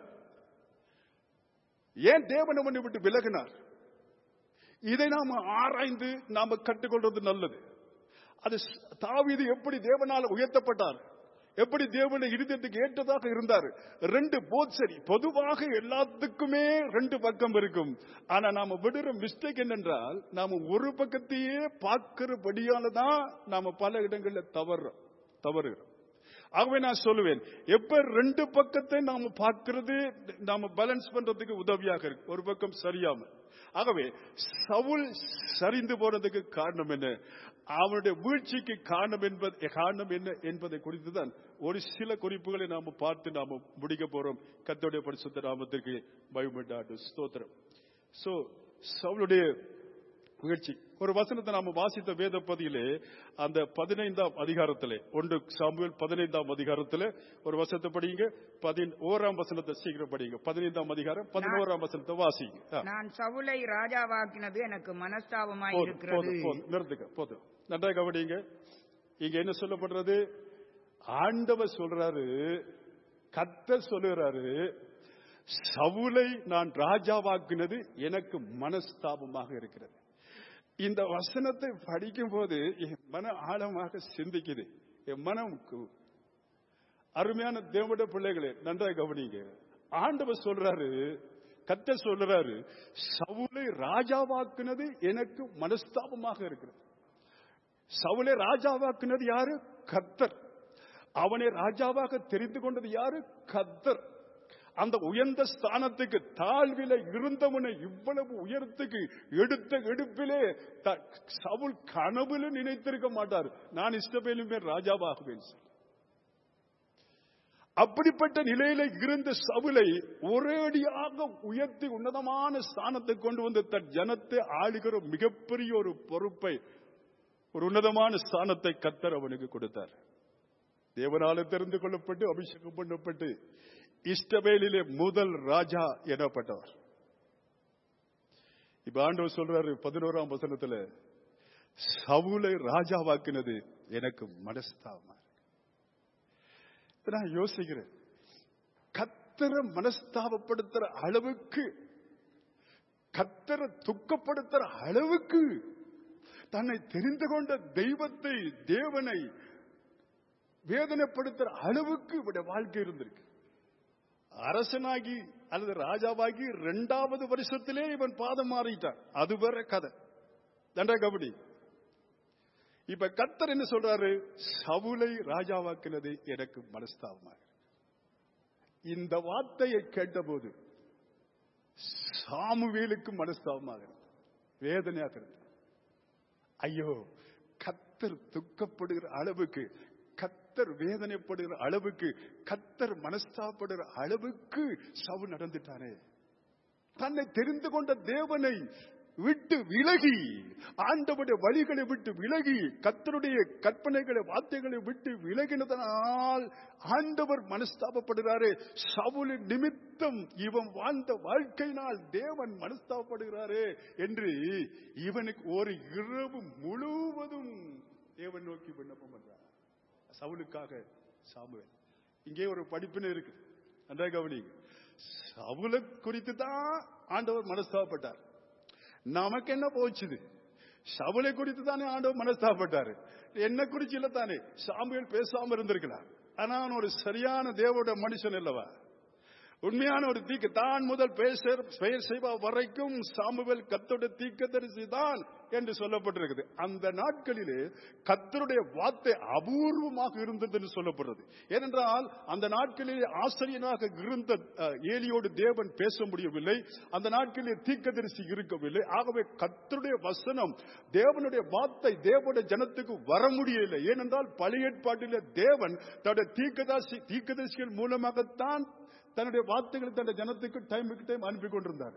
ஏன் தேவன் அவனை விட்டு விலகினார் இதை நாம ஆராய்ந்து நாம கற்றுக்கொள்றது நல்லது அது ஸ்- தாவீது எப்படி தேவனால் உயர்த்தப்பட்டார் எப்படி தேவனுடைய இருதயத்துக்கு ஏற்றதாக இருந்தார் ரெண்டு போத் சரி பொதுவாக எல்லாத்துக்குமே ரெண்டு பக்கம் இருக்கும் ஆனா நாம விடுற மிஸ்டேக் என்னென்றால் நாம ஒரு பக்கத்தையே பார்க்கிறபடியால தான் நாம பல இடங்கள்ல தவறுறோம் தவறுகிறோம் ஆகவே நான் சொல்லுவேன் எப்ப ரெண்டு பக்கத்தை நாம பார்க்கிறது நாம பேலன்ஸ் பண்றதுக்கு உதவியாக இருக்கு ஒரு பக்கம் சரியாம ஆகவே சவுல் சரிந்து போறதுக்கு காரணம் என்ன அவனுடைய வீழ்ச்சிக்கு காரணம் என்பது காரணம் என்ன என்பதை குறித்து தான் ஒரு சில குறிப்புகளை நாம பார்த்து நாம முடிக்க போறோம் கத்தோடைய பரிசுத்த நாமத்திற்கு பயமிட்டாட்டு ஸ்தோத்திரம் சோ சவுளுடைய முயற்சி ஒரு வசனத்தை நாம வாசித்த வேத பதியிலே அந்த பதினைந்தாம் அதிகாரத்திலே ஒன்று சாமுவேல் பதினைந்தாம் அதிகாரத்திலே ஒரு வசனத்தை படிங்க பதின் ஓராம் வசனத்தை சீக்கிரம் படிங்க பதினைந்தாம் அதிகாரம் பதினோராம் வசனத்தை வாசிங்க ஆ. நான் சவுலை ராஜாவாக்கினது எனக்கு மனஸ்தாபமாய் போதும் இருக்கிறது போதும் போதும் நிறுத்துக்க போதும் நன்றாக கவனிங்க இங்க என்ன சொல்லப்படுறது ஆண்டவர் சொல்றாரு கத்தர் சொல்லுகிறாரு சவுலை நான் ராஜாவாக்குனது எனக்கு மனஸ்தாபமாக இருக்கிறது இந்த வசனத்தை படிக்கும் போது என் மன ஆழமாக சிந்திக்குது என் மனம் கு- அருமையான தேவட பிள்ளைகளே நன்றாக கவனிங்க ஆண்டவர் சொல்றாரு கத்த சொல்றாரு சவுலை ராஜாவாக்குனது எனக்கு மனஸ்தாபமாக இருக்கிறது சவுலை ராஜாவாக்குனது யாரு கத்தர் அவனை ராஜாவாக தெரிந்து கொண்டது யாரு கத்தர் அந்த உயர்ந்த ஸ்தானத்துக்கு தாழ்வில இருந்தவனை இவ்வளவு உயரத்துக்கு எடுத்த எடுப்பிலே த- சவுல் கனவுல நினைத்திருக்க மாட்டார் நான் இஷ்டப்பேலுமே ராஜாவாகுவேன் சொல்லி. அப்படிப்பட்ட நிலையில இருந்த சவுலை ஒரேடியாக உயர்த்தி உன்னதமான ஸ்தானத்தை கொண்டு வந்து தன் ஜனத்தை ஆளுகிற மிகப்பெரிய ஒரு பொறுப்பை ஒரு உன்னதமான ஸ்தானத்தை கத்தர் அவனுக்கு கொடுத்தார் தேவனால தெரிந்து கொள்ளப்பட்டு அபிஷேகம் பண்ணப்பட்டு இஷ்டவேலிலே முதல் ராஜா எனப்பட்டவர் இப்ப ஆண்டவர் சொல்றாரு பதினோராம் வசனத்துல சவுலை ராஜாவாக்கினது எனக்கு மனஸ்தாபமா இருக்கு. இப்ப நான் யோசிக்கிறேன் கத்தரை மனஸ்தாபப்படுத்துற அளவுக்கு கத்தரை துக்கப்படுத்துற அளவுக்கு தன்னை தெரிந்து கொண்ட தெய்வத்தை தேவனை வேதனைப்படுத்துற அளவுக்கு இவருடைய வாழ்க்கை இருந்திருக்கு அரசனாகி அல்லது ராஜாவாகி இரண்டாவது வருஷத்திலே இவன் பாதம் மாறிட்டான் அது வேற கதை தண்டா கபடி இப்ப கத்தர் என்ன சொல்றாரு சவுலை ராஜாவாக்கினது எனக்கு மனஸ்தாபமாக இருக்கு. இந்த வார்த்தையை கேட்டபோது சாமுவேலுக்கு மனஸ்தாபமாக இருந்தது வேதனையாக இருந்தது ஐயோ கத்தர் துக்கப்படுகிற அளவுக்கு கத்தர் வேதனைப்படுகிற அளவுக்கு கத்தர் மனஸ்தாபப்படுகிற அளவுக்கு சவு நடந்துட்டானே தன்னை தெரிந்து கொண்ட தேவனை விட்டு விலகி ஆண்டவருடைய வழிகளை விட்டு விலகி கத்தருடைய கற்பனைகளை வார்த்தைகளை விட்டு விலகினதனால் ஆண்டவர் மனஸ்தாபப்படுகிறாரே சவுலின் நிமித்தம் இவன் வாழ்ந்த வாழ்க்கையினால் தேவன் மனஸ்தாபப்படுகிறாரே என்று இவனுக்கு ஒரு இரவு முழுவதும் தேவன் நோக்கி விண்ணப்பம் பண்றார் சவுலுக்காக சாமுவேல் இங்கே ஒரு படிப்பினை இருக்கு நன்றாக கவனிங்க சவுலை குறித்து தான் ஆண்டவர் மனஸ்தாபப்பட்டார் நமக்கு என்ன போச்சுது சவுலை குறித்து தானே ஆண்டவர் மனஸ்தாபப்பட்டாரு என்ன குறிச்சு இல்ல தானே சாமுவேல் பேசாம இருந்திருக்கலாம் ஆனா அவன் ஒரு சரியான தேவோட மனுஷன் அல்லவா உண்மையான ஒரு தீக்கு தான் முதல் பேசர் பெயர் செய்வா வரைக்கும் சாமுவேல் கத்தோட தீக்கதரிசி தான் என்று சொல்லப்பட்டிருக்குது அந்த நாட்களிலே கத்தருடைய வார்த்தை அபூர்வமாக இருந்தது என்று சொல்லப்படுறது ஏனென்றால் அந்த நாட்களிலே ஆசிரியனாக இருந்த அஹ், ஏலியோடு தேவன் பேச முடியவில்லை அந்த நாட்களிலே தீக்கதரிசி இருக்கவில்லை ஆகவே கத்தருடைய வசனம் தேவனுடைய வார்த்தை தேவனுடைய ஜனத்துக்கு வர முடியவில்லை ஏனென்றால் பழைய ஏற்பாட்டிலே தேவன் தன்னுடைய தீக்கதாசி தீக்கதரிசிகள் மூலமாகத்தான் தன்னுடைய வார்த்தைகளை தன்னுடைய ஜனத்துக்கு டைமுக்கு டைம் அனுப்பி கொண்டிருந்தார்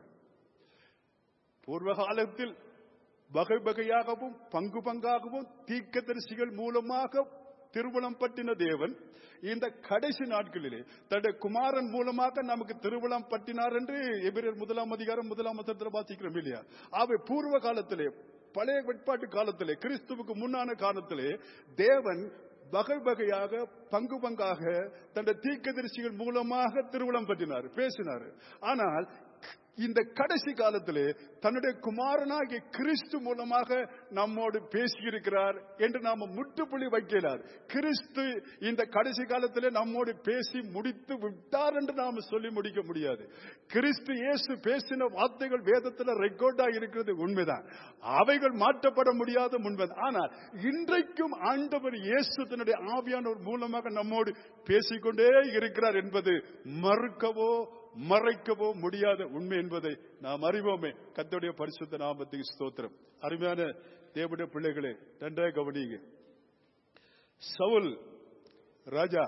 பூர்வ காலத்தில் வகை வகையாகவும் பங்கு பங்காகவும் தீர்க்கதரிசிகள் மூலமாக திருமணம் பட்டின தேவன் இந்த கடைசி நாட்களிலே தன்னுடைய குமாரன் மூலமாக நமக்கு திருவிழம் பட்டினார் என்று எபிரர் முதலாம் அதிகாரம் முதலாம் வசனத்தில் வாசிக்கிறோம் இல்லையா அவை பூர்வ காலத்திலே பழைய வெட்பாட்டு காலத்திலே கிறிஸ்துவுக்கு முன்னான காலத்திலே தேவன் வகை வகையாக பங்கு பங்காக தன்னுடைய தீர்க்கதரிசிகள் மூலமாக திருவிழம் பற்றினார் பேசினார் ஆனால் இந்த கடைசி காலத்திலே தன்னுடைய குமாரனாகிய கிறிஸ்து மூலமாக நம்மோடு பேசியிருக்கிறார் என்று நாம முற்றுப்புள்ளி வைக்கிறார் கிறிஸ்து இந்த கடைசி காலத்திலே நம்மோடு பேசி முடித்து விட்டார் என்று நாம சொல்லி முடிக்க முடியாது கிறிஸ்து இயேசு பேசின வார்த்தைகள் வேதத்தில் ரெக்கார்டா இருக்கிறது உண்மைதான் அவைகள் மாற்றப்பட முடியாத உண்மைதான் ஆனால் இன்றைக்கும் ஆண்டவர் இயேசு தன்னுடைய ஆவியானவர் மூலமாக நம்மோடு பேசிக்கொண்டே இருக்கிறார் என்பது மறுக்கவோ மறைக்கவோ முடியாத உண்மை என்பதை நாம் அறிவோமே கத்தோடைய பரிசுத்த நாமத்துக்கு ஸ்தோத்திரம் அருமையான தேவடைய பிள்ளைகளே நன்றாக கவனிங்க சவுல் ராஜா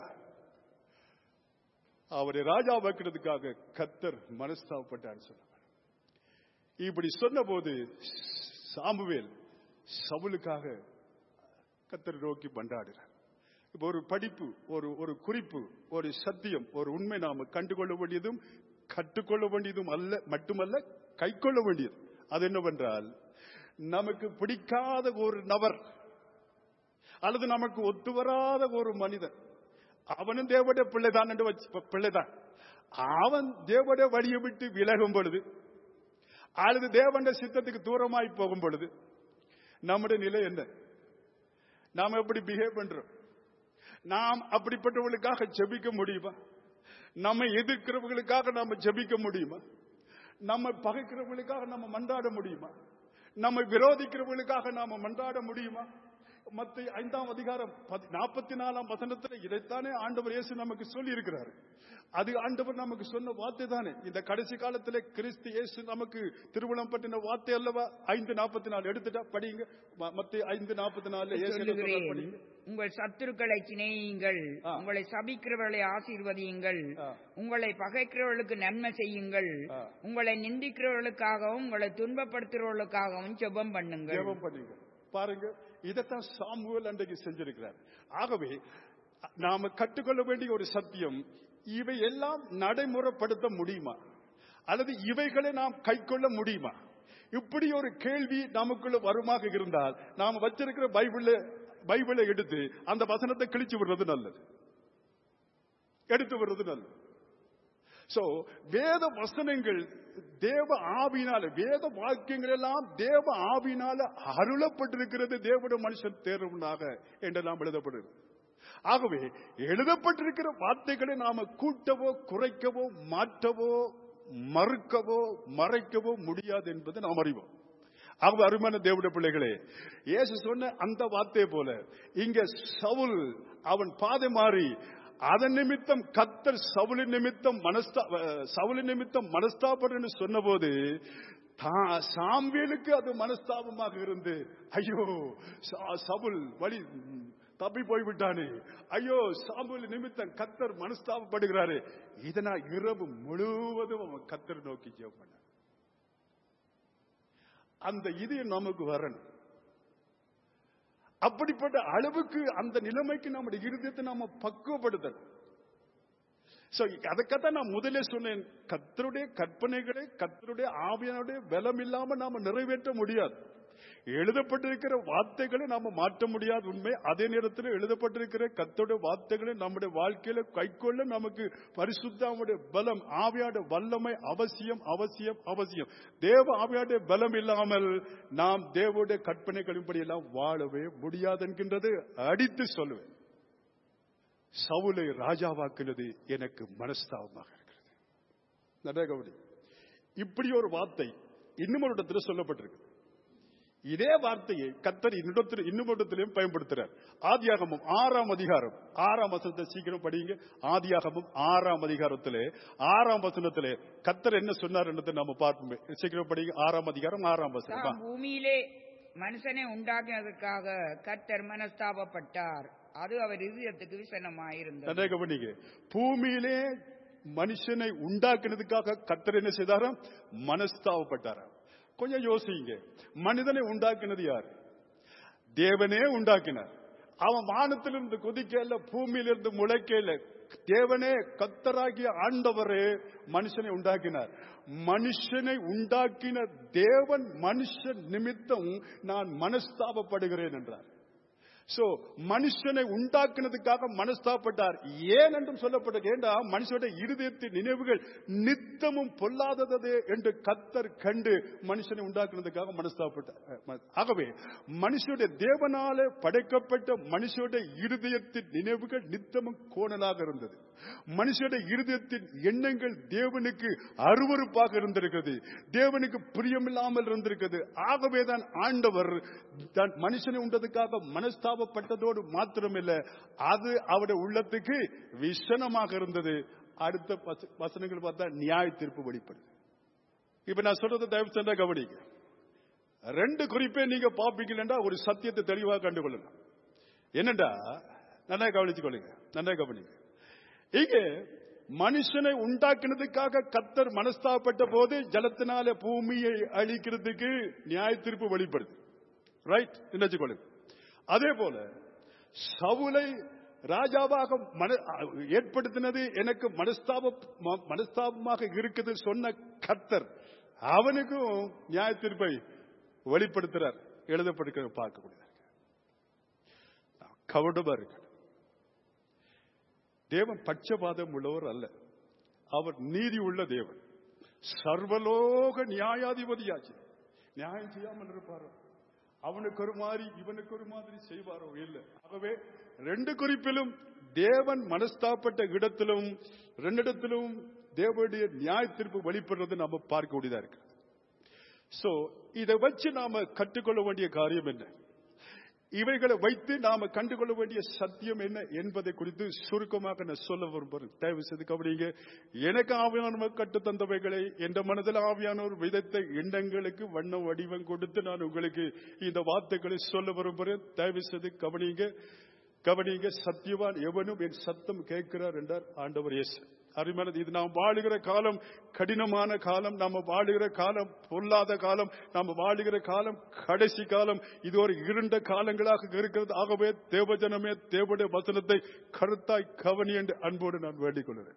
அவரை ராஜா வைக்கிறதுக்காக கத்தர் மனஸ்தாபப்பட்டார் சொன்னார் இப்படி சொன்னபோது சாமுவேல் சவுலுக்காக கத்தர் நோக்கி பண்டாடுறார் இப்ப ஒரு படிப்பு ஒரு ஒரு குறிப்பு ஒரு சத்தியம் ஒரு உண்மை நாம கண்டுகொள்ள வேண்டியதும் கற்றுக்கொள்ள வேண்டியதும் அல்ல மட்டுமல்ல கைக்கொள்ள வேண்டியது அது என்னவென்றால் நமக்கு பிடிக்காத ஒரு நபர் அல்லது நமக்கு ஒத்து வராத ஒரு மனிதன் அவனும் தேவடைய பிள்ளைதான் என்று வச்சு பிள்ளைதான் அவன் தேவடைய வழியை விட்டு விலகும் பொழுது அல்லது தேவண்ட சித்தத்துக்கு தூரமாய் போகும் பொழுது நம்முடைய நிலை என்ன நாம் எப்படி பிஹேவ் பண்றோம் நாம் அப்படிப்பட்டவர்களுக்காக ஜெபிக்க முடியுமா நம்மை எதிர்க்கிறவர்களுக்காக நாம ஜெபிக்க முடியுமா நம்ம பகைக்கிறவர்களுக்காக நம்ம மன்றாட முடியுமா நம்மை விரோதிக்கிறவர்களுக்காக நாம மன்றாட முடியுமா மத்த ஐந்தாம் அதிகாரம் நாற்பத்தி நாலாம் வசனத்தில் இதைத்தானே ஆண்டவர் இயேசு நமக்கு சொல்லி இருக்கிறார் அது ஆண்டவர் நமக்கு சொன்ன வார்த்தை தானே இந்த கடைசி காலத்துல கிறிஸ்து இயேசு நமக்கு திருமணம் பற்றின வார்த்தை அல்லவா ஐந்து நாற்பத்தி நாலு எடுத்துட்டா படிங்க மத்த ஐந்து நாற்பத்தி நாலு சொல்லுகிறேன் படிங்க உங்கள் சத்துருக்களை சிநேகியுங்கள் ஆ. உங்களை சபிக்கிறவர்களை ஆசீர்வதியுங்கள் ஆ. உங்களை பகைக்கிறவர்களுக்கு நன்மை செய்யுங்கள் ஆ. உங்களை நிந்திக்கிறவர்களுக்காகவும் உங்களை துன்பப்படுத்துறவர்களுக்காகவும் ஜெபம் பண்ணுங்கள் ஜெபம் பண்ணுங்க பாருங்க இதைத்தான் சாமுவேல் அன்றைக்கு செஞ்சிருக்கிறார் ஆகவே நாம கற்றுக்கொள்ள வேண்டிய ஒரு சத்தியம் இவை எல்லாம் நடைமுறைப்படுத்த முடியுமா அல்லது இவைகளை நாம் கைக்கொள்ள முடியுமா இப்படி ஒரு கேள்வி நமக்குள்ள வருமாக இருந்தால் நாம் வச்சிருக்கிற பைபிள பைபிளை எடுத்து அந்த வசனத்தை கிழிச்சு விடுறது நல்லது எடுத்து விடுறது நல்லது சோ வேத வசனங்கள் தேவ ஆவினால வேத வாக்கியங்கள் எல்லாம் தேவ ஆவினால அருளப்பட்டிருக்கிறது தேவட மனுஷன் தேர்வுனாக என்றெல்லாம் எழுதப்படுது ஆகவே எழுதப்பட்டிருக்கிற வார்த்தைகளை நாம கூட்டவோ குறைக்கவோ மாற்றவோ மறுக்கவோ மறைக்கவோ முடியாது என்பதை நாம் அறிவோம் ஆகவே அருமையான தேவட பிள்ளைகளே இயேசு சொன்ன அந்த வார்த்தை போல இங்க சவுல் அவன் பாதை மாறி அதன் நிமித்தம் கத்தர் சவுலின் நிமித்தம் மனஸ்தா சவுலின் நிமித்தம் மனஸ்தாபம் சொன்னபோது தா- சாமுவேலுக்கு அது மனஸ்தாபமாக இருந்து ஐயோ சா- சவுல் வழி தப்பி போய்விட்டானே ஐயோ சாமுவேல் நிமித்தம் கத்தர் மனஸ்தாபப்படுகிறாரு இதனா இரவு முழுவதும் அவன் கத்தர் நோக்கி ஜெபம் பண்ண அந்த இது நமக்கு வரணும் அப்படிப்பட்ட அளவுக்கு அந்த நிலைமைக்கு நம்முடைய இருதயத்தை நாம பக்குவப்படுத்தணும் சோ அதுக்கத்தான் நான் முதலே சொன்னேன் கத்தருடைய கற்பனைகளை கத்தருடைய ஆவியனுடைய பலம் இல்லாம நாம நிறைவேற்ற முடியாது எழுதப்பட்டிருக்கிற வார்த்தைகளை நாம மாற்ற முடியாத உண்மை அதே நேரத்தில் எழுதப்பட்டிருக்கிற கத்தருடைய வார்த்தைகளை நம்முடைய வாழ்க்கையில கைக்கொள்ள நமக்கு பரிசுத்தாவுடைய பலம் ஆவியாட வல்லமை அவசியம் அவசியம் அவசியம் தேவ ஆவியாடைய பலம் இல்லாமல் நாம் தேவனுடைய கற்பனைகளின்படி எல்லாம் வாழவே முடியாது என்கின்றது அடித்து சொல்லுவேன் சவுலை ராஜாவாக்குனது எனக்கு மனஸ்தாபமாக இருக்கிறது நல்லா கவனி இப்படி ஒரு வார்த்தை இன்னும் ஒரு இடத்துல சொல்லப்பட்டிருக்கு இதே வார்த்தையை கத்தர் இன்னிடத்தில் இன்னும் இடத்திலையும் பயன்படுத்துறார் ஆதியாகமும் ஆறாம் அதிகாரம் ஆறாம் வசனத்தை சீக்கிரம் படிங்க ஆதியாகமும் ஆறாம் அதிகாரத்திலே ஆறாம் வசனத்திலே கத்தர் என்ன சொன்னார் என்றதை நம்ம பார்ப்போமே சீக்கிரம் படிங்க ஆறாம் அதிகாரம் ஆறாம் வசனம் தாம் பூமியிலே மனுஷனை உண்டாக்கினதற்காக கர்த்தர் மனஸ்தாபப்பட்டார் அது அவர் இதயத்துக்கு விசனமாயிருந்தது நல்லா கவனிங்க பூமியிலே மனுஷனை உண்டாக்குனதுக்காக கத்தர் என்ன செய்தாராம் மனஸ்தாபப்பட்டாராம் கொஞ்சம் யோசிங்க மனிதனை உண்டாக்கினது யார் தேவனே உண்டாக்கினார் அவன் வானத்திலிருந்து குதிக்கல பூமியிலிருந்து முளைக்கல தேவனே கத்தராகிய ஆண்டவரே மனுஷனை உண்டாக்கினார் மனுஷனை உண்டாக்கின தேவன் மனுஷன் நிமித்தம் நான் மனஸ்தாபப்படுகிறேன் என்றார் சோ மனுஷனை உண்டாக்குனதுக்காக மனஸ்தாப்பட்டார் ஏன் என்றும் சொல்லப்பட்டது ஏண்டா மனுஷனுடைய இருதயத்தின் நினைவுகள் நித்தமும் பொல்லாததே என்று கத்தர் கண்டு மனுஷனை உண்டாக்குனதுக்காக மனஸ்தாப்பட்டார் ஆகவே மனுஷனுடைய தேவனால படைக்கப்பட்ட மனுஷனுடைய இருதயத்தின் நினைவுகள் நித்தமும் கோணலாக இருந்தது மனுஷனுடைய இருதயத்தின் எண்ணங்கள் தேவனுக்கு அருவருப்பாக இருந்திருக்கிறது தேவனுக்கு பிரியமில்லாமல் இருந்திருக்கிறது ஆகவேதான் ஆண்டவர் தன் மனுஷனை உண்டதுக்காக மனஸ்தாபப்பட்டதோடு மாத்திரமில்லை அது அவருடைய உள்ளத்துக்கு விஷனமாக இருந்தது அடுத்த வச- வசனங்கள் பார்த்தா நியாய தீர்ப்பு வெளிப்படுது இப்ப நான் சொல்றதை தயவு சென்றா கவனிங்க ரெண்டு குறிப்பை நீங்க பாப்பீங்கன்னா ஒரு சத்தியத்தை தெளிவாக கண்டுகொள்ளலாம் என்னண்டா நல்லா கவனிச்சு கொள்ளுங்க நல்லா கவனிங்க இங்க மனுஷனை உண்டாக்கினதுக்காக கத்தர் மனஸ்தாபப்பட்ட போது ஜலத்தினால பூமியை அழிக்கிறதுக்கு நியாய தீர்ப்பு வெளிப்படுது ரைட் நினைச்சு கொள்ளுங்க அதே போல சவுலை ராஜாவாக மன ஏற்படுத்தினது எனக்கு மனஸ்தாப ம- மனஸ்தாபமாக இருக்குது சொன்ன கத்தர் அவனுக்கும் நியாய தீர்ப்பை வெளிப்படுத்துறார் எழுதப்படுகிற பார்க்கக்கூடியது கவனமா இருக்கு தேவன் பட்சபாதம் உள்ளவர் அல்ல அவர் நீதி உள்ள தேவன் சர்வலோக நியாயாதிபதியாச்சு நியாயம் செய்யாமல் இருப்பாரோ அவனுக்கு ஒரு மாதிரி இவனுக்கு ஒரு மாதிரி செய்வாரோ இல்லை ஆகவே ரெண்டு குறிப்பிலும் தேவன் மனஸ்தாப்பட்ட இடத்திலும் ரெண்டிடத்திலும் தேவனுடைய நியாய தீர்ப்பு வெளிப்படுறது நம்ம பார்க்க வேண்டியதா இருக்கு சோ இதை வச்சு நாம கற்றுக்கொள்ள வேண்டிய காரியம் என்ன இவைகளை வைத்து நாம கண்டுகொள்ள வேண்டிய சத்தியம் என்ன என்பதை குறித்து சுருக்கமாக நான் சொல்ல விரும்புகிறேன் தயவு செய்து கவனிங்க எனக்கு ஆவியானவர் கட்டு தந்தவைகளை என்ற மனதில் ஆவியானவர் விதைத்த எண்ணங்களுக்கு வண்ண வடிவம் கொடுத்து நான் உங்களுக்கு இந்த வார்த்தைகளை சொல்ல விரும்புகிறேன் தயவு செய்து கவனிங்க கவனிங்க சத்தியவான் எவனும் என் சத்தம் கேட்கிறார் என்றார் ஆண்டவர் இயேசு அருமையானது இது நாம் வாழுகிற காலம் கடினமான காலம் நாம வாழுகிற காலம் பொல்லாத காலம் நாம வாழுகிற காலம் கடைசி காலம் இது ஒரு இருண்ட காலங்களாக இருக்கிறது ஆகவே தேவஜனமே தேவனுடைய வசனத்தை கருத்தாய் கவனி என்று அன்போடு நான் வேண்டிக் கொள்கிறேன்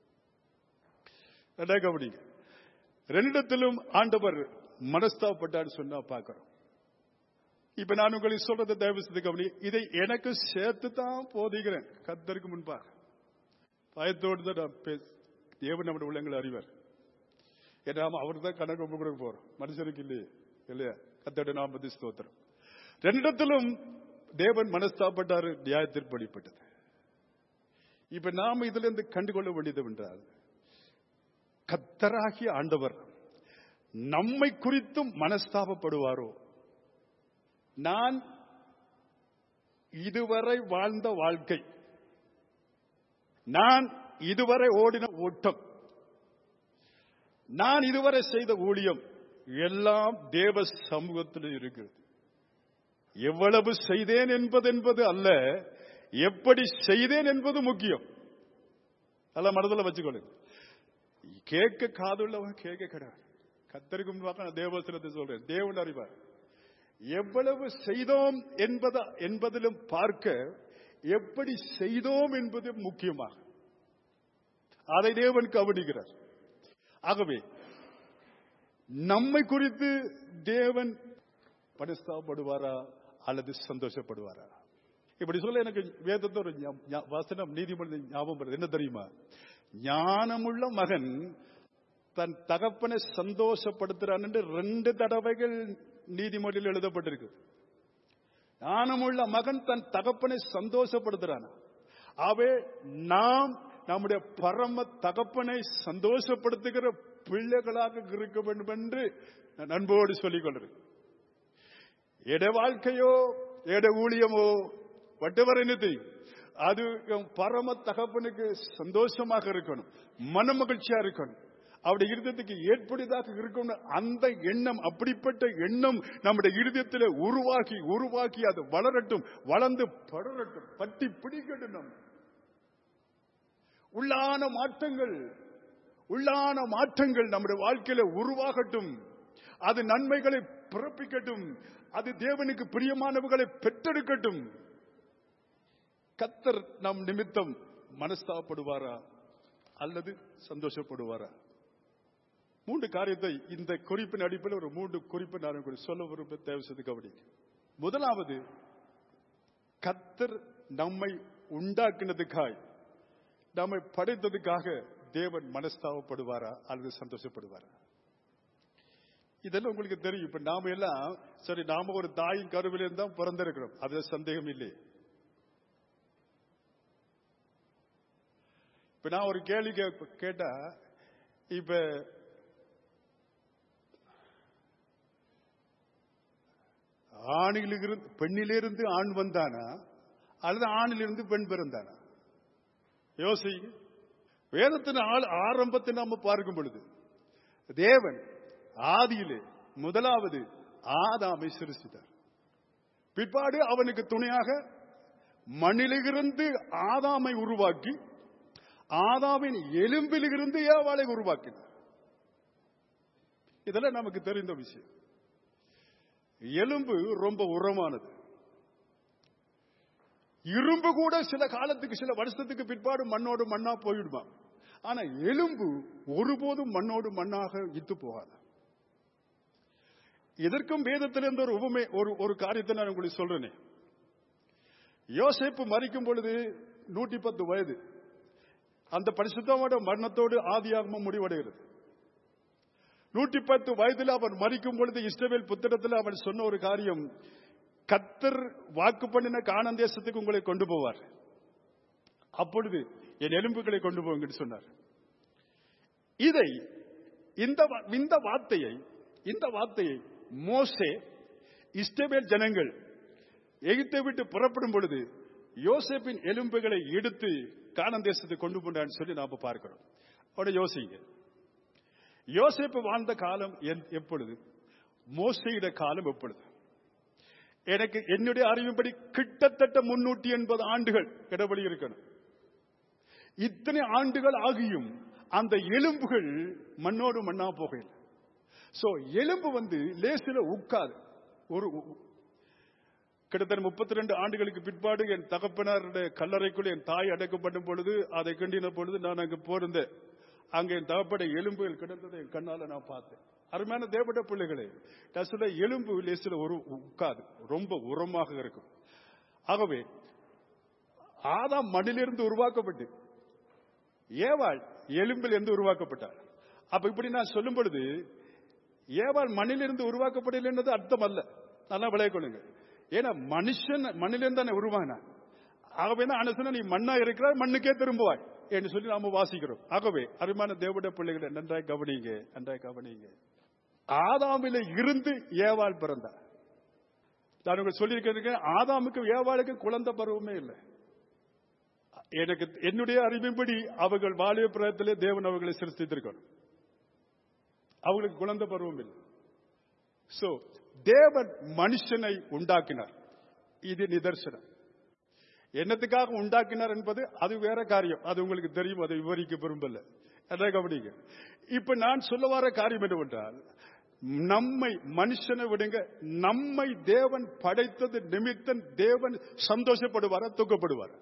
நல்லா கவனிங்க ரெண்டிடத்திலும் ஆண்டவர் மனஸ்தாப்பட்டான்னு சொன்னா பார்க்கிறோம் இப்ப நான் உங்களுக்கு சொல்றதை தயவு செய்து கவனி இதை எனக்கு சேர்த்து தான் போதிக்கிறேன் கத்தருக்கு முன்பாக பயத்தோடு தான் நான் பேச தேவன் நம்முடைய உள்ளங்களை அறிவார் ஏன்னா அவர் தான் கணக்கு ஒப்பு கொடுக்க போறோம் மனுஷனுக்கு இல்லையே இல்லையா கத்தோட நாம ஸ்தோத்திரம் ரெண்டிடத்திலும் தேவன் மனஸ்தாப்பட்டாரு நியாயத்திற்கு வெளிப்பட்டது இப்ப நாம இதுல இருந்து கண்டுகொள்ள வேண்டியது என்றால் கத்தராகிய ஆண்டவர் நம்மை குறித்தும் மனஸ்தாபப்படுவாரோ நான் இதுவரை வாழ்ந்த வாழ்க்கை நான் இதுவரை ஓடின ஓட்டம் நான் இதுவரை செய்த ஊழியம் எல்லாம் தேவ சமூகத்தில் இருக்கிறது எவ்வளவு செய்தேன் என்பது என்பது அல்ல எப்படி செய்தேன் என்பது முக்கியம் அல்ல மனதில் வச்சுக்கொள்ளுங்க கேட்க காதுள்ளவன் கேட்க கிடையாது கத்தருக்கு முன்பாக நான் தேவசனத்தை சொல்றேன் தேவன் அறிவார் எவ்வளவு செய்தோம் என்பத என்பதிலும் பார்க்க எப்படி செய்தோம் என்பது முக்கியமாக அதை தேவன் கவனிக்கிறார் ஆகவே நம்மை குறித்து தேவன் பரிஸ்தாபடுவாரா அல்லது சந்தோஷப்படுவாரா இப்படி சொல்ல எனக்கு வேதத்தை ஒரு ஞா- ஞா- வசனம் நீதிமன்ற ஞாபகம் வருது என்ன தெரியுமா ஞானமுள்ள மகன் தன் தகப்பனை சந்தோஷப்படுத்துறான் என்று ரெண்டு தடவைகள் நீதிமொழியில் எழுதப்பட்டிருக்கு ஞானமுள்ள மகன் தன் தகப்பனை சந்தோஷப்படுத்துறான் அவே நாம் நம்முடைய பரம தகப்பனை சந்தோஷப்படுத்துகிற பிள்ளைகளாக இருக்க வேண்டும் என்று நான் அன்போடு சொல்லிக் கொள்றேன் எட வாழ்க்கையோ எட ஊழியமோ வட்டவர் என்னது அது என் பரம தகப்பனுக்கு சந்தோஷமாக இருக்கணும் மன மகிழ்ச்சியா இருக்கணும் அவருடைய இருதயத்துக்கு ஏற்படுதாக இருக்கணும் அந்த எண்ணம் அப்படிப்பட்ட எண்ணம் நம்முடைய இருதயத்தில் உருவாக்கி உருவாக்கி அது வளரட்டும் வளர்ந்து படரட்டும் பட்டி பிடிக்கட்டும் நம்ம உள்ளான மாற்றங்கள் உள்ளான மாற்றங்கள் நம்முடைய வாழ்க்கையில உருவாகட்டும் அது நன்மைகளை பிறப்பிக்கட்டும் அது தேவனுக்கு பிரியமானவர்களை பெற்றெடுக்கட்டும் கத்தர் நம் நிமித்தம் மனஸ்தாபப்படுவாரா அல்லது சந்தோஷப்படுவாரா மூன்று காரியத்தை இந்த குறிப்பின் அடிப்படையில் ஒரு மூன்று குறிப்பை நான் உங்களுக்கு சொல்ல விரும்ப தேவை செய்து கவனிக்க முதலாவது கத்தர் நம்மை உண்டாக்கினதுக்காய் நம்மை படைத்ததுக்காக தேவன் மனஸ்தாபப்படுவாரா அல்லது சந்தோஷப்படுவாரா இதெல்லாம் உங்களுக்கு தெரியும் இப்ப நாம எல்லாம் சரி நாம ஒரு தாயின் கருவில இருந்தா பிறந்திருக்கிறோம் அதுல சந்தேகம் இல்லை இப்ப நான் ஒரு கேள்வி கே- கேட்டா இப்ப ஆணிலிருந்து பெண்ணிலிருந்து ஆண் வந்தானா அல்லது ஆணிலிருந்து பெண் பிறந்தானா யோசி வேதத்தின் ஆள் ஆரம்பத்தை நாம பார்க்கும் பொழுது தேவன் ஆதியிலே முதலாவது ஆதாமை சிருஷ்டித்தார் பிற்பாடு அவனுக்கு துணையாக மண்ணிலிருந்து ஆதாமை உருவாக்கி ஆதாமின் எலும்பிலிருந்து ஏவாளை உருவாக்கினார் இதெல்லாம் நமக்கு தெரிந்த விஷயம் எலும்பு ரொம்ப உரமானது இரும்பு கூட சில காலத்துக்கு சில வருஷத்துக்கு பிற்பாடு மண்ணோடு மண்ணா போயிடுமா ஆனா எலும்பு ஒருபோதும் மண்ணோடு மண்ணாக இத்து போகாது இதற்கும் வேதத்திலிருந்து ஒரு உபமை ஒரு ஒரு காரியத்தை நான் உங்களுக்கு சொல்றேனே யோசேப்பு மறிக்கும் பொழுது நூற்றி பத்து வயது அந்த பரிசுத்தமான மரணத்தோடு ஆதியாகமும் முடிவடைகிறது நூற்றி பத்து வயதில் அவன் மறிக்கும் பொழுது இஸ்ரவேல் புத்திரத்தில் அவன் சொன்ன ஒரு காரியம் கத்தர் வாக்கு பண்ணின காணான் தேசத்துக்கு உங்களை கொண்டு போவார் அப்பொழுது என் எலும்புகளை கொண்டு போங்கன்னு சொன்னார் இதை இந்த வா- இந்த வார்த்தையை இந்த வார்த்தையை மோசே இஸ்ரவேல் ஜனங்கள் எகிப்தை விட்டு புறப்படும் பொழுது யோசேப்பின் எலும்புகளை எடுத்து காணான் தேசத்துக்கு கொண்டு போனான்னு சொல்லி நாம பார்க்கிறோம் அவட யோசிங்க யோசேப்பு வாழ்ந்த காலம் என்- எப்பொழுது மோசையிட காலம் எப்பொழுது எனக்கு என்னுடைய அறிவின்படி கிட்டத்தட்ட முன்னூற்றி எண்பது ஆண்டுகள் இடைவெளி இருக்கணும் இத்தனை ஆண்டுகள் ஆகியும் அந்த எலும்புகள் மண்ணோடு மண்ணா போகையில் சோ எலும்பு வந்து லேசில உட்காது ஒரு கிட்டத்தட்ட முப்பத்தி ரெண்டு ஆண்டுகளுக்கு பிற்பாடு என் தகப்பனாருடைய கல்லறைக்குள் என் தாய் அடைக்கப்படும் பொழுது அதை கண்டின பொழுது நான் அங்கு போயிருந்தேன் அங்க என் தகப்பட எலும்புகள் கிடந்ததை என் கண்ணால நான் பார்த்தேன் அருமையான தேவட பிள்ளைகளே நான் சொல்ல எலும்பு லேசில ஒரு உட்காது ரொம்ப உரமாக இருக்கும் ஆகவே ஆதாம் மண்ணிலிருந்து உருவாக்கப்பட்டு ஏவாள் எலும்பில் இருந்து உருவாக்கப்பட்டார் அப்ப இப்படி நான் சொல்லும் பொழுது ஏவாள் மண்ணிலிருந்து உருவாக்கப்படல என்பது அர்த்தம் அல்ல நல்லா விளையக்கொள்ளுங்க ஏன்னா மனுஷன் மண்ணிலிருந்து தானே உருவானான் ஆகவே தான் அனுசன நீ மண்ணா இருக்கிறாய் மண்ணுக்கே திரும்புவாய் என்று சொல்லி நாம வாசிக்கிறோம் ஆகவே அருமையான தேவட பிள்ளைகளை நன்றாய் கவனிங்க நன்றாய் கவனிங்க ஆதாமில இருந்து ஏவாள் பிறந்தார் நான் உங்களுக்கு சொல்லியிருக்கிறேன் ஆதாமுக்கு ஏவாளுக்கு குழந்தை பருவமே இல்லை எனக்கு என்னுடைய அறிவின்படி அவர்கள் வாலிய பிரயத்திலே தேவன் அவர்களை சிருஷ்டித்திருக்கணும் அவங்களுக்கு குழந்தை பருவம் இல்லை சோ தேவன் மனுஷனை உண்டாக்கினார் இது நிதர்சனம் என்னத்துக்காக உண்டாக்கினார் என்பது அது வேற காரியம் அது உங்களுக்கு தெரியும் அதை விவரிக்க விரும்பல அதை கவனிங்க இப்ப நான் சொல்ல வர காரியம் என்னவென்றால் நம்மை மனுஷனை விடுங்க நம்மை தேவன் படைத்தது நிமித்தம் தேவன் சந்தோஷப்படுவாரா துக்கப்படுவாரா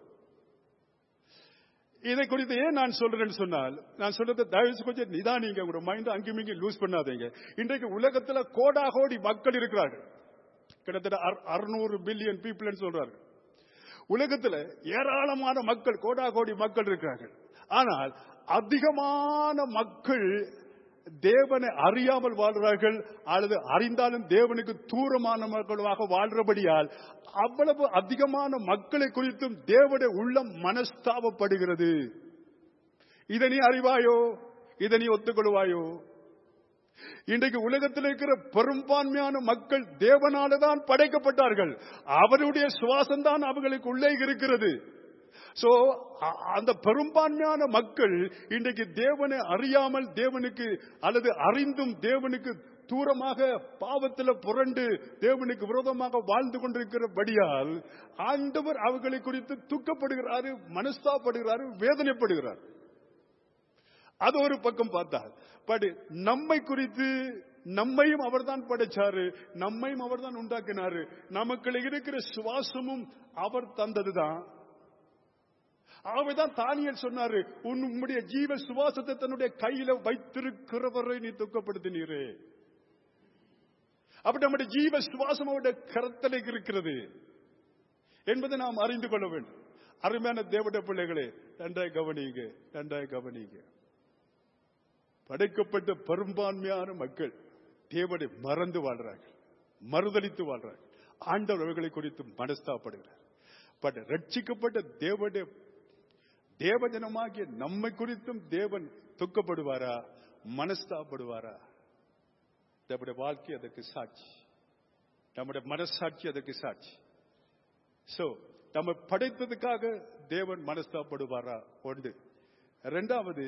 இதை குறித்து ஏன் நான் சொல்றேன்னு சொன்னால் நான் சொல்றது தயவு கொஞ்சம் நிதானிங்க உங்க மைண்ட் அங்கேயும் இங்கேயும் லூஸ் பண்ணாதீங்க இன்றைக்கு உலகத்துல கோடா கோடி மக்கள் இருக்கிறார்கள் கிட்டத்தட்ட அறுநூறு பில்லியன் பீப்புள் சொல்றார்கள் உலகத்துல ஏராளமான மக்கள் கோடா கோடி மக்கள் இருக்கிறார்கள் ஆனால் அதிகமான மக்கள் தேவனை அறியாமல் வாழ்கிறார்கள் அல்லது அறிந்தாலும் தேவனுக்கு தூரமான மக்களாக வாழ்றபடியால் அவ்வளவு அதிகமான மக்களை குறித்தும் தேவனுடைய உள்ளம் மனஸ்தாபப்படுகிறது இதை நீ அறிவாயோ இதை நீ ஒத்துக்கொள்வாயோ இன்றைக்கு உலகத்தில் இருக்கிற பெரும்பான்மையான மக்கள் தேவனாலதான் படைக்கப்பட்டார்கள் அவருடைய சுவாசம் தான் அவர்களுக்கு உள்ளே இருக்கிறது சோ அந்த பெரும்பான்மையான மக்கள் இன்றைக்கு தேவனை அறியாமல் தேவனுக்கு அல்லது அறிந்தும் தேவனுக்கு தூரமாக பாவத்தில் புரண்டு தேவனுக்கு விரோதமாக வாழ்ந்து கொண்டிருக்கிறபடியால் ஆண்டவர் அவர்களை குறித்து துக்கப்படுகிறாரு மனஸ்தாப்படுகிறாரு வேதனைப்படுகிறார் அது ஒரு பக்கம் பார்த்தால் பட் நம்மை குறித்து நம்மையும் அவர்தான் படைச்சாரு நம்மையும் அவர்தான் உண்டாக்கினாரு நமக்குள்ள இருக்கிற சுவாசமும் அவர் தந்ததுதான் ஆகவேதான் தானியல் சொன்னாரு உன்னுடைய ஜீவ சுவாசத்தை தன்னுடைய கையில வைத்திருக்கிறவரை நீ துக்கப்படுத்தினீரே அப்ப நம்முடைய ஜீவ சுவாசம் அவருடைய கரத்தில் இருக்கிறது என்பதை நாம் அறிந்து கொள்ள வேண்டும் அருமையான தேவட பிள்ளைகளே நன்றாய் கவனிங்க நன்றாய் கவனிங்க படைக்கப்பட்ட பெரும்பான்மையான மக்கள் தேவனை மறந்து வாழ்றார்கள் மறுதளித்து வாழ்றார்கள் ஆண்டவர் அவர்களை குறித்து மனஸ்தாப்படுகிறார் பட் ரட்சிக்கப்பட்ட தேவனுடைய தேவஜனமாகிய நம்மை குறித்தும் தேவன் துக்கப்படுவாரா மனஸ்தாப்படுவாரா நம்முடைய வாழ்க்கை அதற்கு சாட்சி நம்முடைய மனசாட்சி அதற்கு சாட்சி சோ நம்ம படைத்ததுக்காக தேவன் மனஸ்தாப்படுவாரா ஒன்று இரண்டாவது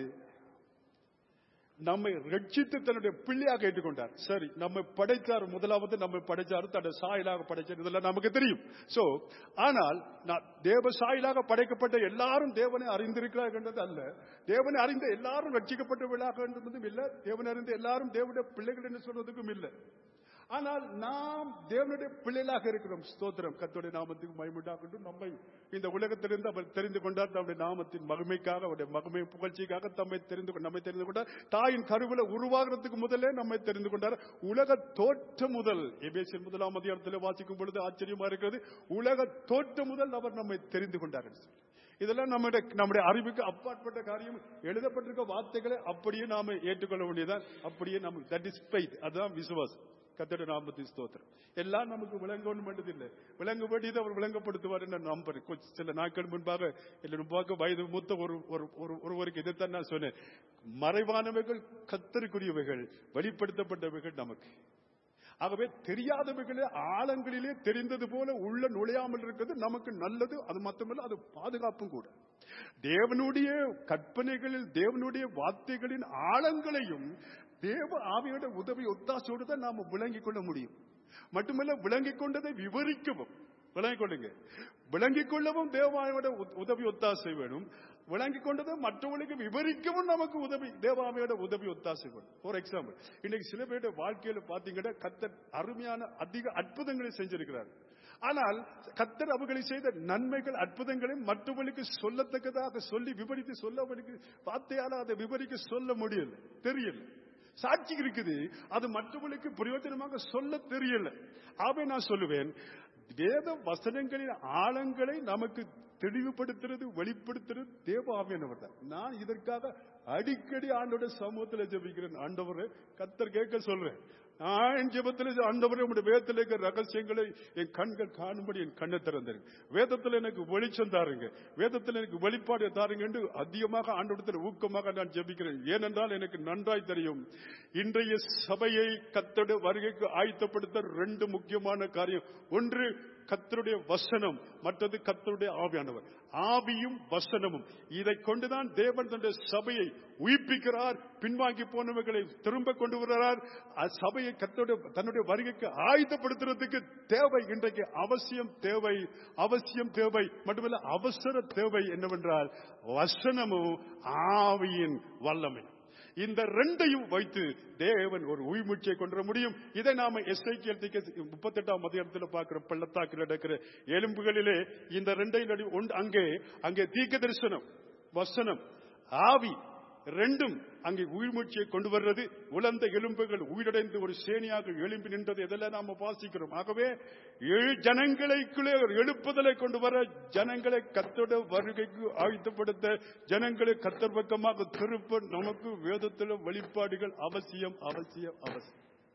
நம்மை ரட்சித்து தன்னுடைய பிள்ளையாக ஏற்றுக்கொண்டார் சரி நம்ம படைத்தார் முதலாவது நம்ம படைச்சார் தன்னுடைய சாயலாக படைச்சார் இதெல்லாம் நமக்கு தெரியும் சோ ஆனால் நான் தேவ சாயலாக படைக்கப்பட்ட எல்லாரும் தேவனை அறிந்திருக்கிறார்கள் என்றது அல்ல தேவனை அறிந்த எல்லாரும் ரட்சிக்கப்பட்டவர்களாக என்றதும் இல்லை தேவனை அறிந்த எல்லாரும் தேவனுடைய பிள்ளைகள் என்று சொல்வதற்கும் இல்லை ஆனால் நாம் தேவனுடைய பிள்ளைகளாக இருக்கிறோம் ஸ்தோத்திரம் கத்தோடைய நாமத்துக்கு மகிமுண்டாகட்டும் நம்மை இந்த உலகத்திலிருந்து அவர் தெரிந்து கொண்டார் நம்முடைய நாமத்தின் மகிமைக்காக அவருடைய மகிமை புகழ்ச்சிக்காக தம்மை தெரிந்து கொண்டு நம்மை தெரிந்து கொண்டார் தாயின் கருவில உருவாகிறதுக்கு முதலே நம்மை தெரிந்து கொண்டார் உலக தோற்றம் முதல் எபேசியர் முதலாம் அதிகாரத்தில் வாசிக்கும் பொழுது ஆச்சரியமா இருக்கிறது உலக தோற்றம் முதல் அவர் நம்மை தெரிந்து கொண்டார் என்று சொல்லி. இதெல்லாம் நம்முடைய நம்முடைய அறிவுக்கு அப்பாற்பட்ட காரியம் எழுதப்பட்டிருக்க வார்த்தைகளை அப்படியே நாம ஏற்றுக்கொள்ள வேண்டியதான் அப்படியே நம்ம தட் இஸ் ஃபைட் அதுதான் விசுவாசம் கத்தோட நாமத்தின் ஸ்தோத்திரம் எல்லாம் நமக்கு விளங்கணும் வேண்டியதில்லை விளங்க வேண்டியது அவர் விளங்கப்படுத்துவார் என்று நம்புறேன் கொஞ்ச சில நாட்கள் முன்பாக இல்லை முன்பாக வயது மூத்த ஒரு ஒரு ஒரு- ஒருவருக்கு இதைத்தான் நான் சொன்னேன் மறைவானவைகள் கத்தருக்குரியவைகள் வெளிப்படுத்தப்பட்டவைகள் நமக்கு ஆகவே தெரியாதவைகளே ஆழங்களிலே தெரிந்தது போல உள்ள நுழையாமல் இருக்கிறது நமக்கு நல்லது அது மட்டுமல்ல அது பாதுகாப்பும் கூட தேவனுடைய கற்பனைகளில் தேவனுடைய வார்த்தைகளின் ஆழங்களையும் தேவ ஆவியோட உதவி ஒத்தாசோடு தான் நாம விளங்கிக் கொள்ள முடியும் மட்டுமல்ல விளங்கிக் கொண்டதை விவரிக்கவும் விளங்கிக் கொள்ளுங்க விளங்கிக் கொள்ளவும் தேவாயோட உ- உதவி ஒத்தாசை வேணும் விளங்கிக் கொண்டதை மற்றவர்களுக்கு விவரிக்கவும் நமக்கு உதவி தேவாமையோட உதவி ஒத்தாசை வேணும் ஃபார் எக்ஸாம்பிள் இன்னைக்கு சில பேருடைய வாழ்க்கையில பாத்தீங்கன்னா கத்தர் அருமையான அதிக அற்புதங்களை செஞ்சிருக்கிறார் ஆனால் கத்தர் அவர்களை செய்த நன்மைகள் அற்புதங்களை மற்றவர்களுக்கு சொல்லத்தக்கதாக சொல்லி விவரித்து சொல்ல அவனுக்கு வார்த்தையால அதை விவரிக்க சொல்ல முடியல தெரியல சாட்சி இருக்குது அது மற்றவர்களுக்கு பிரயோஜனமாக சொல்ல தெரியல ஆகவே நான் சொல்லுவேன் வேத வசனங்களின் ஆழங்களை நமக்கு தெளிவுபடுத்துறது வெளிப்படுத்துறது தேவ ஆவியானவர் தான் நான் இதற்காக அடிக்கடி ஆண்டோட சமூகத்தில் ஜெபிக்கிறேன் ஆண்டவரை கத்தர் கேட்க சொல்றேன் நான் என் ஜெபத்தில் ஆண்டவரே உடைய வேதத்தில் இருக்கிற ரகசியங்களை என் கண்கள் காணும்படி என் கண்ணை திறந்திருங்க வேதத்தில் எனக்கு வெளிச்சம் தாருங்க வேதத்தில் எனக்கு வெளிப்பாடு தாருங்க என்று அதிகமாக ஆண்டவரத்தில் ஊக்கமாக நான் ஜெபிக்கிறேன் ஏனென்றால் எனக்கு நன்றாய் தெரியும் இன்றைய சபையை கத்தோட வருகைக்கு ஆயத்தப்படுத்த ரெண்டு முக்கியமான காரியம் ஒன்று கத்தருடைய வசனம் மற்றது கத்தருடைய ஆவியானவர் ஆவியும் வசனமும் இதை கொண்டுதான் தேவன் தன்னுடைய சபையை உயிர்ப்பிக்கிறார் பின்வாங்கி போனவர்களை திரும்ப கொண்டு வருகிறார் அ- சபையை கத்தோட தன்னுடைய வருகைக்கு ஆயுதப்படுத்துறதுக்கு தேவை இன்றைக்கு அவசியம் தேவை அவசியம் தேவை மட்டுமல்ல அவசர தேவை என்னவென்றால் வசனமும் ஆவியின் வல்லமை இந்த ரெண்டையும் வைத்து தேவன் ஒரு உயிர்மூச்சை கொண்டு வர முடியும் இதை நாம எஸ்ஐக்கியல் முப்பத்தி எட்டாம் அதிகாரத்தில் பார்க்கிற பள்ளத்தாக்கில் நடக்கிற எலும்புகளிலே இந்த ரெண்டையும் நடு- ஒன்று அங்கே அங்கே தீர்க்க தரிசனம் வசனம் ஆவி ரெண்டும் அங்கே உயிர்மூச்சியை கொண்டு வர்றது உலர்ந்த எலும்புகள் உயிரடைந்து ஒரு சேனியாக எழும்பி நின்றது இதெல்லாம் நாம வாசிக்கிறோம் ஆகவே ஏழு ஜனங்களுக்குள்ளே ஒரு எழுப்புதலை கொண்டு வர ஜனங்களை கத்தோட வருகைக்கு ஆயுத்தப்படுத்த ஜனங்களை கத்தர் பக்கமாக திருப்ப நமக்கு வேதத்தில் வெளிப்பாடுகள் அவசியம் அவசியம் அவசியம்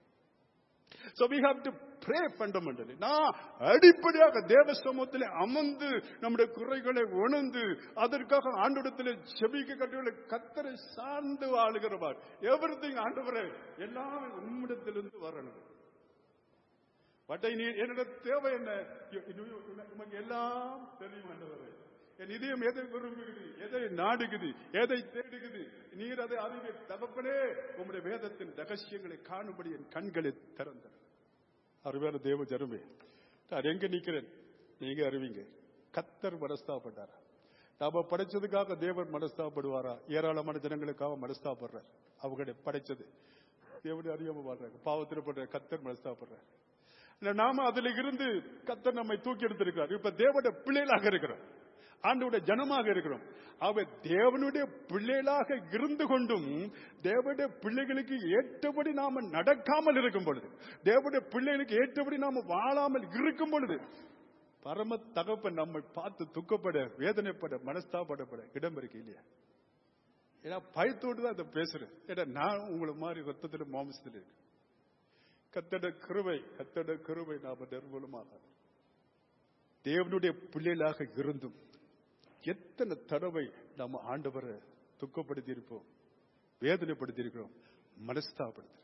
So we have to pray fundamentally. நான் அடிப்படையாக தேவ சமூகத்தில் அமர்ந்து நம்முடைய குறைகளை உணர்ந்து அதற்காக ஆண்டோடத்தில் செபிக்க கட்டுகளை கத்தரை சார்ந்து ஆளுகிறவர் எவ்ரி திங் ஆண்டவரே எல்லாம் உம்மிடத்திலிருந்து வரணும் பட்டை நீ என்னோட தேவை என்ன இ- இது உனக்கு எல்லாம் தெரியும் ஆண்டவரே என் இதயம் எதை விரும்புகிறது எதை நாடுகிறது எதை தேடுகிறது நீர் அதை அறிவே தகப்பனே உம்முடைய வேதத்தின் ரகசியங்களை காணும்படி என் கண்களை திறந்தார் அருமையான தேவ ஜனமே நான் எங்க நிக்கிறேன் நீங்க அறிவிங்க கத்தர் மனஸ்தாபப்பட்டாரா நாம படைச்சதுக்காக தேவன் மனஸ்தாபப்படுவாரா ஏராளமான ஜனங்களுக்காக மனஸ்தாபடுறார் அவங்களுடைய படைச்சது தேவனை அறியாம வாழ்றாங்க பாவத்தில் படுற கத்தர் மனஸ்தாபப்படுறார் இல்ல நாம அதுல இருந்து கத்தர் நம்மை தூக்கி எடுத்திருக்கிறார் இப்ப தேவனுடைய பிள்ளைகளாக இருக்கிறோம் ஆண்டோட ஜனமாக இருக்கிறோம் அவ தேவனுடைய பிள்ளைகளாக இருந்து கொண்டும் தேவனுடைய பிள்ளைகளுக்கு ஏற்றபடி நாம நடக்காமல் இருக்கும் பொழுது தேவனுடைய பிள்ளைகளுக்கு ஏற்றபடி நாம வாழாமல் இருக்கும் பொழுது பரம தகப்பன் நம்மை பார்த்து துக்கப்பட வேதனைப்பட மனஸ்தாபப்பட இடம் இருக்கு இல்லையா ஏன்னா பயத்தோடு தான் அதை பேசுறேன் ஏன்னா நான் உங்களை மாதிரி ரத்தத்தில் மாமிசத்தில் இருக்கு கத்தட கிருவை கத்தட கிருவை நாம நிர்மூலமாக தேவனுடைய பிள்ளைகளாக இருந்தும் எத்தனை தடவை நம்ம ஆண்டவரை துக்கப்படுத்தி இருப்போம் வேதனைப்படுத்தி இருக்கிறோம் மனஸ்தாபப்படுத்தி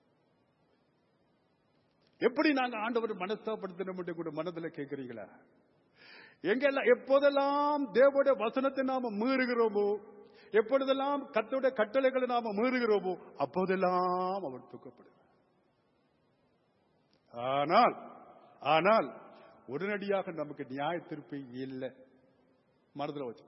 எப்படி நாங்க ஆண்டவர் மனஸ்தாபப்படுத்தணும் என்று கூட மனதில் கேட்கிறீங்களா எங்கெல்லாம் எப்போதெல்லாம் தேவனுடைய வசனத்தை நாம மீறுகிறோமோ எப்பொழுதெல்லாம் கத்தோட கட்டளைகளை நாம மீறுகிறோமோ அப்போதெல்லாம் அவர் துக்கப்படுகிறார் ஆனால் ஆனால் உடனடியாக நமக்கு நியாய தீர்ப்பு இல்லை மனதில் வச்சுக்கோ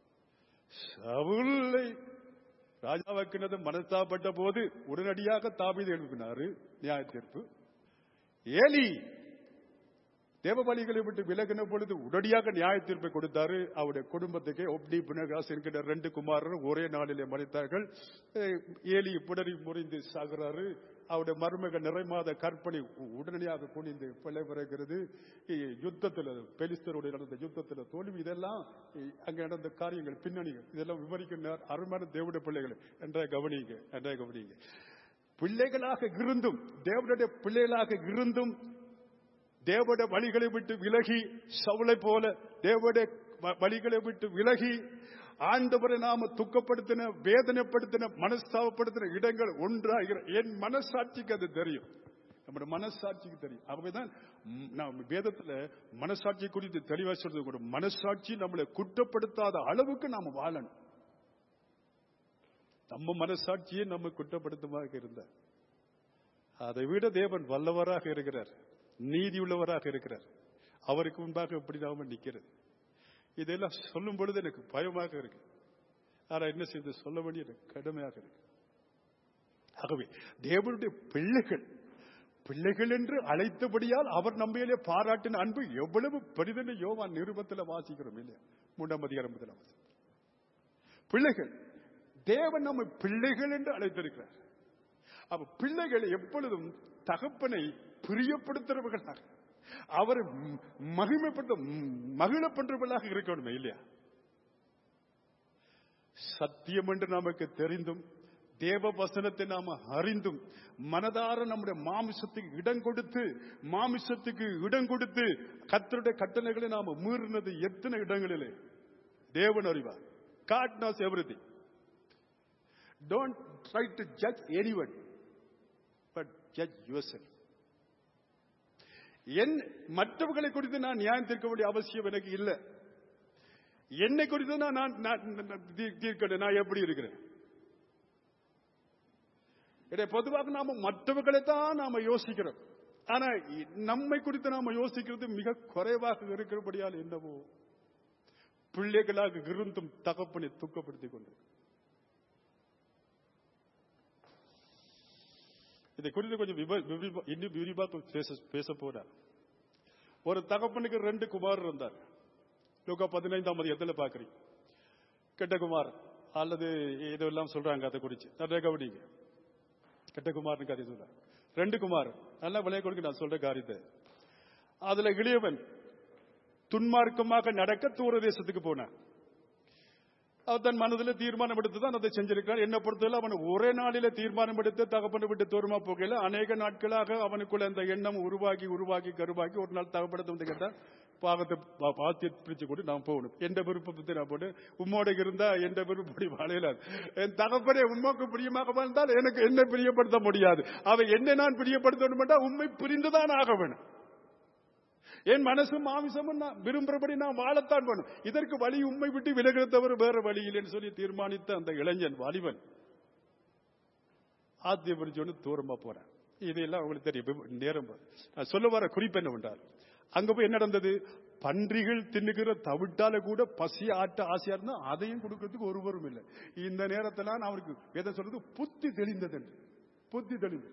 சவுலை ராஜாவாக்கினது மனஸ்தாப்பட்ட போது உடனடியாக தாபீது எழுப்பினாரு நியாய தீர்ப்பு ஏலி தேவ பலிகளை விட்டு விலகின பொழுது உடனடியாக நியாய தீர்ப்பை கொடுத்தாரு அவருடைய குடும்பத்துக்கு ஒப்டி புனகாஸ் என்கிற ரெண்டு குமாரரும் ஒரே நாளிலே மறைத்தார்கள் அஹ் ஏலி புடரி முறிந்து சாகுறாரு அவருடைய மருமக நிறைமாத கற்பனை உடனடியாக குனிந்து பிழை பிறக்கிறது யுத்தத்தில் பெலிஸ்தருடைய நடந்த யுத்தத்தில் தோல்வி இதெல்லாம் அங்கே நடந்த காரியங்கள் பின்னணிகள் இதெல்லாம் விவரிக்கின்றார் அருமையான தேவடைய பிள்ளைகள் என்ற கவனிங்க என்ற கவனிங்க பிள்ளைகளாக இருந்தும் தேவனுடைய பிள்ளைகளாக இருந்தும் தேவனுடைய வழிகளை விட்டு விலகி சவுளை போல தேவனுடைய வ- வழிகளை விட்டு விலகி ஆண்டவரை நாம துக்கப்படுத்தின வேதனைப்படுத்தின மனஸ்தாபப்படுத்தின இடங்கள் ஒன்றாகிற என் மனசாட்சிக்கு அது தெரியும் நம்முடைய மனசாட்சிக்கு தெரியும் ஆகவேதான் ம், நாம் வேதத்துல மனசாட்சி குறித்து தெளிவா சொல்றது கூட மனசாட்சி நம்மளை குற்றப்படுத்தாத அளவுக்கு நாம வாழணும் நம்ம மனசாட்சியே நம்ம குற்றப்படுத்துமாக இருந்தார் அதை விட தேவன் வல்லவராக இருக்கிறார் நீதி உள்ளவராக இருக்கிறார் அவருக்கு முன்பாக எப்படி நாம நிக்கிறது இதெல்லாம் சொல்லும் பொழுது எனக்கு பயமாக இருக்கு ஆனா என்ன செய்து சொல்ல வேண்டிய எனக்கு கடுமையாக இருக்கு ஆகவே தேவனுடைய பிள்ளைகள் பிள்ளைகள் என்று அழைத்தபடியால் அவர் நம்மையிலே பாராட்டின அன்பு எவ்வளவு பெரிதென்று யோவான் நிருபத்தில் வாசிக்கிறோம் இல்லையா மூன்றாம் அதிகாரம் முதலாம் வசனம். பிள்ளைகள் தேவன் நம்மை பிள்ளைகள் என்று அழைத்திருக்கிறார் அப்ப பிள்ளைகள் எப்பொழுதும் தகப்பனை பிரியப்படுத்துறவர்களாக அவரை ம்- மகிமைப்படுத்த ம், மகிழ பண்றவர்களாக இருக்கணுமே இல்லையா சத்தியம் என்று நமக்கு தெரிந்தும் தேவ வசனத்தை நாம அறிந்தும் மனதார நம்முடைய மாமிசத்துக்கு இடம் கொடுத்து மாமிசத்துக்கு இடம் கொடுத்து கத்தருடைய கட்டளைகளை நாம மீறினது எத்தனை இடங்களிலே தேவன் அறிவார் God knows everything don't try to judge anyone but judge yourself என் மற்றவர்களை குறித்து நான் நியாயம் தீர்க்க வேண்டிய அவசியம் எனக்கு இல்லை என்னை குறித்து தான் நான் நான் நான் தீ- தீர்க்கணும் நான் எப்படி இருக்கிறேன் இதை பொதுவாக நாம மற்றவர்களை தான் நாம யோசிக்கிறோம் ஆனா இ- நம்மை குறித்து நாம யோசிக்கிறது மிக குறைவாக இருக்கிறபடியால் என்னவோ பிள்ளைகளாக இருந்தும் தகப்பனை துக்கப்படுத்திக் கொண்டு இதை குறித்து கொஞ்சம் விவ- விரிவா- இன்னும் விரிவாக பேச பேச போறார் ஒரு தகப்பனுக்கு ரெண்டு குமார் இருந்தார் லூக்கா பதினைந்தாம் அதிகத்தில் பாக்குறீங்க கெட்ட குமார் அல்லது இதெல்லாம் சொல்றாங்க அதை குறிச்சு நிறைய கவனிங்க கெட்ட குமார்னு கதை சொல்ற ரெண்டு குமார் நல்லா விளைய கொடுக்க நான் சொல்ற காரியத்தை அதுல இளையவன் துன்மார்க்கமாக நடக்க தூர தேசத்துக்கு போனான் அவர் தன் மனதில் தீர்மானம் எடுத்து தான் அதை செஞ்சிருக்கிறார் என்ன பொறுத்தவரை அவன் ஒரே நாளில தீர்மானம் எடுத்து தகப்பனை விட்டு தூரமா போகல அநேக நாட்களாக அவனுக்குள்ள அந்த எண்ணம் உருவாக்கி உருவாக்கி கருவாக்கி ஒரு நாள் தகப்படத்தை வந்து கேட்டா பாகத்தை பா- பாத்திய பிரிச்சு கொண்டு நான் போகணும் எந்த விருப்பத்தை நான் போட்டு உம்மோட இருந்தா எந்த விருப்பப்படி வாழையிலாது என் தகப்பனே உண்மைக்கு பிரியமாக வாழ்ந்தால் எனக்கு என்ன பிரியப்படுத்த முடியாது அவன் என்ன நான் பிரியப்படுத்தணும் உண்மை புரிந்துதான் ஆக வேணும் என் மனசும் மாமிசமும் நான் விரும்புறபடி நான் வாழத்தான் வேணும் இதற்கு வழி உண்மை விட்டு விலகிற தவிர வேற வழி இல்லைன்னு சொல்லி தீர்மானித்த அந்த இளைஞன் வாலிபன் ஆத்திய பிரிச்சோன்னு தூரமா போறேன் இதெல்லாம் உங்களுக்கு தெரியும் இப்ப நேரம் பா- நான் சொல்ல வர குறிப்பு என்ன என்றால் அங்க போய் என்ன நடந்தது பன்றிகள் தின்னுகிற தவிட்டால கூட பசி ஆட்ட ஆசையா இருந்தா அதையும் கொடுக்கறதுக்கு ஒருவரும் இல்லை இந்த நேரத்துல நான் அவருக்கு எதை சொல்றது புத்தி தெளிந்தது என்று புத்தி தெளிந்தது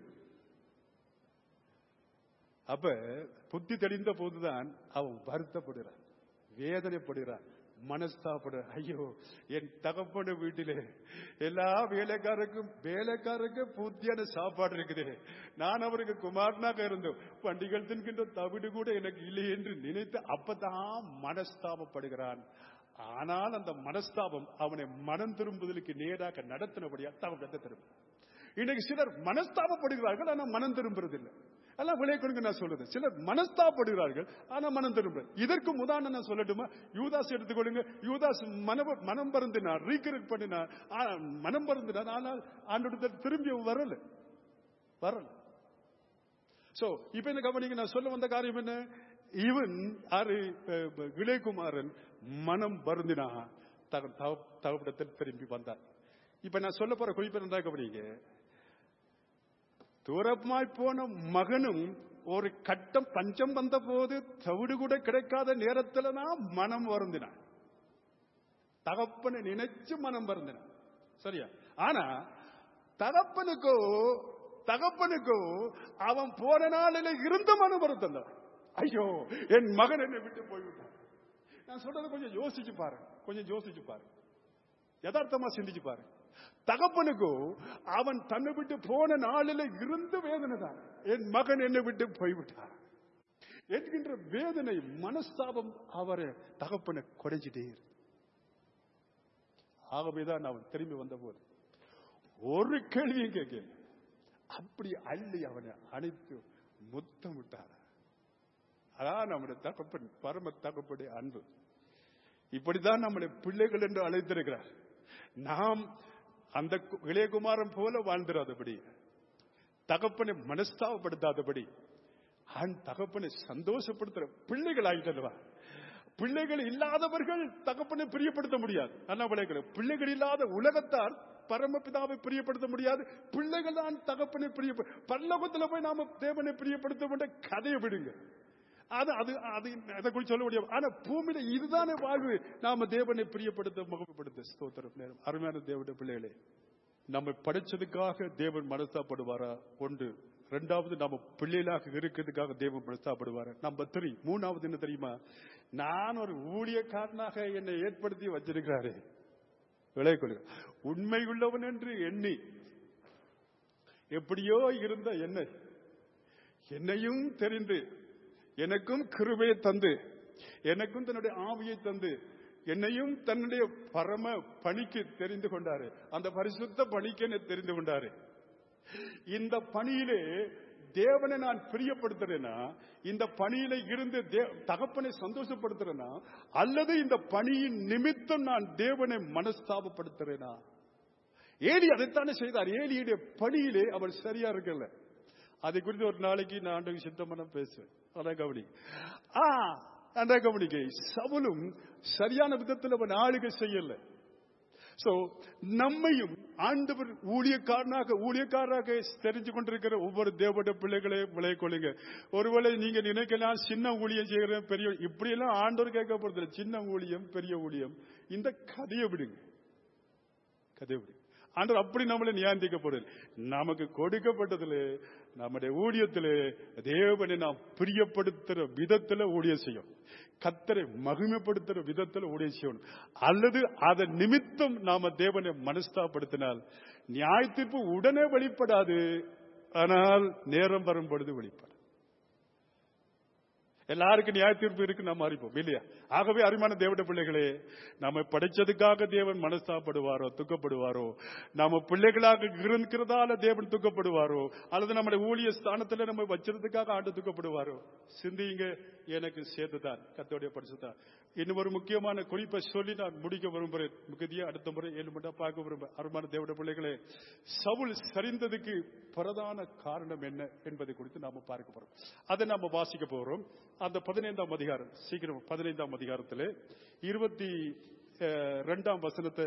அப்ப புத்தி தெளிந்த போதுதான் அவன் வருத்தப்படுகிறான் வேதனைப்படுகிறான் மனஸ்தாபட ஐயோ என் தகப்பன வீட்டிலே எல்லா வேலைக்காரருக்கும் வேலைக்காரருக்கு பூர்த்தியான சாப்பாடு இருக்குது நான் அவருக்கு குமாரனாக இருந்தோம் பண்டிகள் தின்கின்ற தவிடு கூட எனக்கு இல்லை என்று நினைத்து அப்பதான் மனஸ்தாபப்படுகிறான் ஆனால் அந்த மனஸ்தாபம் அவனை மனம் திரும்புதலுக்கு நேராக நடத்தினபடியா தவக்கத்தை திரும்ப இன்னைக்கு சிலர் மனஸ்தாபப்படுகிறார்கள் ஆனா மனம் திரும்புறதில்லை எல்லாம் விலை கொடுங்க நான் சொல்றது சிலர் மனஸ்தாபப்படுகிறார்கள் ஆனா மனம் திரும்ப இதற்கு உதாரணம் நான் சொல்லட்டுமா யூதாஸ் எடுத்துக்கொள்ளுங்க யூதாஸ் மனம் மனம் பருந்தினார் ரீகரெக்ட் பண்ணினார் ஆ, மனம் பருந்தினார் ஆனால் ஆண்டோட திரும்பி வரல வரல சோ இப்ப என்ன கவனிங்க நான் சொல்ல வந்த காரியம் என்ன இவன் ஆறு இளையகுமாரன் மனம் வருந்தினா தகப்படத்தில் திரும்பி வந்தான் இப்ப நான் சொல்ல போற குறிப்பு என்ன கவனிங்க தூரமாய் போன மகனும் ஒரு கட்டம் பஞ்சம் வந்த போது தவிடு கூட கிடைக்காத நேரத்துல தான் மனம் வருந்தினான் தகப்பனை நினைச்சு மனம் வருந்தினான் சரியா ஆனா தகப்பனுக்கோ தகப்பனுக்கோ அவன் போன நாளில இருந்த மனம் வருத்தம் ஐயோ என் மகன் என்னை விட்டு போய்விட்டான் நான் சொல்றதை கொஞ்சம் யோசிச்சு பாரு கொஞ்சம் யோசிச்சு பாரு யதார்த்தமா சிந்திச்சு பாரு தகப்பனுக்கோ அவன் தன்னை விட்டு போன நாளில இருந்த வேதனை தான் என் மகன் என்னை விட்டு போய்விட்டான் என்கின்ற வேதனை மனஸ்தாபம் அவரை தகப்பனை குறைஞ்சிட்டே இருக்கு ஆகவேதான் அவன் திரும்பி வந்தபோது ஒரு கேள்வியும் கேட்கல அப்படி அள்ளி அவனை அணைத்து முத்தமிட்டார் அதான் நம்முடைய தகப்பன் பரம தகப்படைய அன்பு இப்படிதான் நம்முடைய பிள்ளைகள் என்று அழைத்திருக்கிறார் நாம் அந்த கு- இளையகுமாரன் போல வாழ்ந்திராதபடி தகப்பனை மனஸ்தாபப்படுத்தாதபடி ஆண் தகப்பனை சந்தோஷப்படுத்துற பிள்ளைகள் ஆயிட்டல்வா பிள்ளைகள் இல்லாதவர்கள் தகப்பனை பிரியப்படுத்த முடியாது அண்ணா விளையாடுற பிள்ளைகள் இல்லாத உலகத்தார் பரமபிதாவை பிரியப்படுத்த முடியாது பிள்ளைகள் தான் தகப்பனை பிரிய பல்லோகத்துல போய் நாம தேவனை பிரியப்படுத்த வேண்டிய கதையை விடுங்க அது அது அது அதை குறித்து சொல்ல முடியாது ஆனா பூமியில இதுதானே வாழ்வு நாம தேவனை பிரியப்படுத்த முகப்படுத்த ஸ்தோத்திரம் நேரம் அருமையான தேவனுடைய பிள்ளைகளே நம்மை படைச்சதுக்காக தேவன் மனஸ்தாப்படுவாரா ஒன்று ரெண்டாவது நம்ம பிள்ளைகளாக இருக்கிறதுக்காக தேவன் மனஸ்தாப்படுவாரா நம்பர் த்ரீ மூணாவது என்ன தெரியுமா நான் ஒரு ஊழியக்காரனாக என்னை ஏற்படுத்தி வச்சிருக்கிறாரு விளையக்கொள்ளு உண்மையுள்ளவன் என்று எண்ணி எப்படியோ இருந்த என்னை என்னையும் தெரிந்து எனக்கும் கிருபையை தந்து எனக்கும் தன்னுடைய ஆவியை தந்து என்னையும் தன்னுடைய பரம பணிக்கு தெரிந்து கொண்டாரு அந்த பரிசுத்த பணிக்கு என்னை தெரிந்து கொண்டாரு இந்த பணியிலே தேவனை நான் பிரியப்படுத்துறேனா இந்த பணியில இருந்து தே- தகப்பனை சந்தோஷப்படுத்துறேனா அல்லது இந்த பணியின் நிமித்தம் நான் தேவனை மனஸ்தாபப்படுத்துறேனா ஏலி அதைத்தானே செய்தார் ஏலியுடைய பணியிலே அவர் சரியா இருக்கல அதை குறித்து ஒரு நாளைக்கு நான் ஆண்டுக்கு சித்தமான பேசுவேன் அதான் கவனி ஆ அதான் கவனிக்க சவுலும் சரியான விதத்தில் அவன் ஆளுகை செய்யல சோ நம்மையும் ஆண்டவர் ஊழியக்காரனாக ஊழியக்காரராக தெரிஞ்சு கொண்டிருக்கிற ஒவ்வொரு தேவட பிள்ளைகளையும் விளைய கொள்ளுங்க ஒருவேளை நீங்க நினைக்கலாம் சின்ன ஊழியம் செய்கிறேன் பெரிய இப்படி எல்லாம் ஆண்டவர் கேட்க போறது சின்ன ஊழியம் பெரிய ஊழியம் இந்த கதையை விடுங்க கதை விடுங்க ஆண்டவர் அப்படி நம்மளை நியாந்திக்க போறது நமக்கு கொடுக்கப்பட்டதுல நம்முடைய ஊழியத்திலே தேவனை நாம் பிரியப்படுத்துற விதத்துல ஊழியம் செய்யும் கத்தரை மகிமைப்படுத்துற விதத்துல ஊழியம் செய்யணும் அல்லது அதன் நிமித்தம் நாம தேவனை மனஸ்தாப்படுத்தினால் நியாய தீர்ப்பு உடனே வெளிப்படாது ஆனால் நேரம் வரும் பொழுது வெளிப்படும் எல்லாருக்கும் நியாய தீர்ப்பு இருக்கு நம்ம அறிப்போம் இல்லையா ஆகவே அருமையான தேவட பிள்ளைகளே நம்ம படைச்சதுக்காக தேவன் மனஸ்தாப்படுவாரோ துக்கப்படுவாரோ நாம பிள்ளைகளாக இருக்கிறதால தேவன் துக்கப்படுவாரோ அல்லது நம்முடைய ஊழிய ஸ்தானத்துல நம்ம வச்சிருந்ததுக்காக ஆண்டு துக்கப்படுவாரோ சிந்திங்க எனக்கு சேர்த்துதான் கத்தோடைய படிச்சுதான் இன்னும் ஒரு முக்கியமான குறிப்பை சொல்லி நான் முடிக்க விரும்புகிறேன் மிகுதியா அடுத்த முறை ஏழு மணி நேரம் பார்க்க விரும்புகிறேன் அருமான தேவட பிள்ளைகளே சவுல் சரிந்ததுக்கு பிரதான காரணம் என்ன என்பதை குறித்து நாம பார்க்க போறோம் அதை நாம வாசிக்க போறோம் அந்த பதினைந்தாம் அதிகாரம் சீக்கிரம் பதினைந்தாம் அதிகாரத்திலே இருபத்தி அஹ், ரெண்டாம் வசனத்தை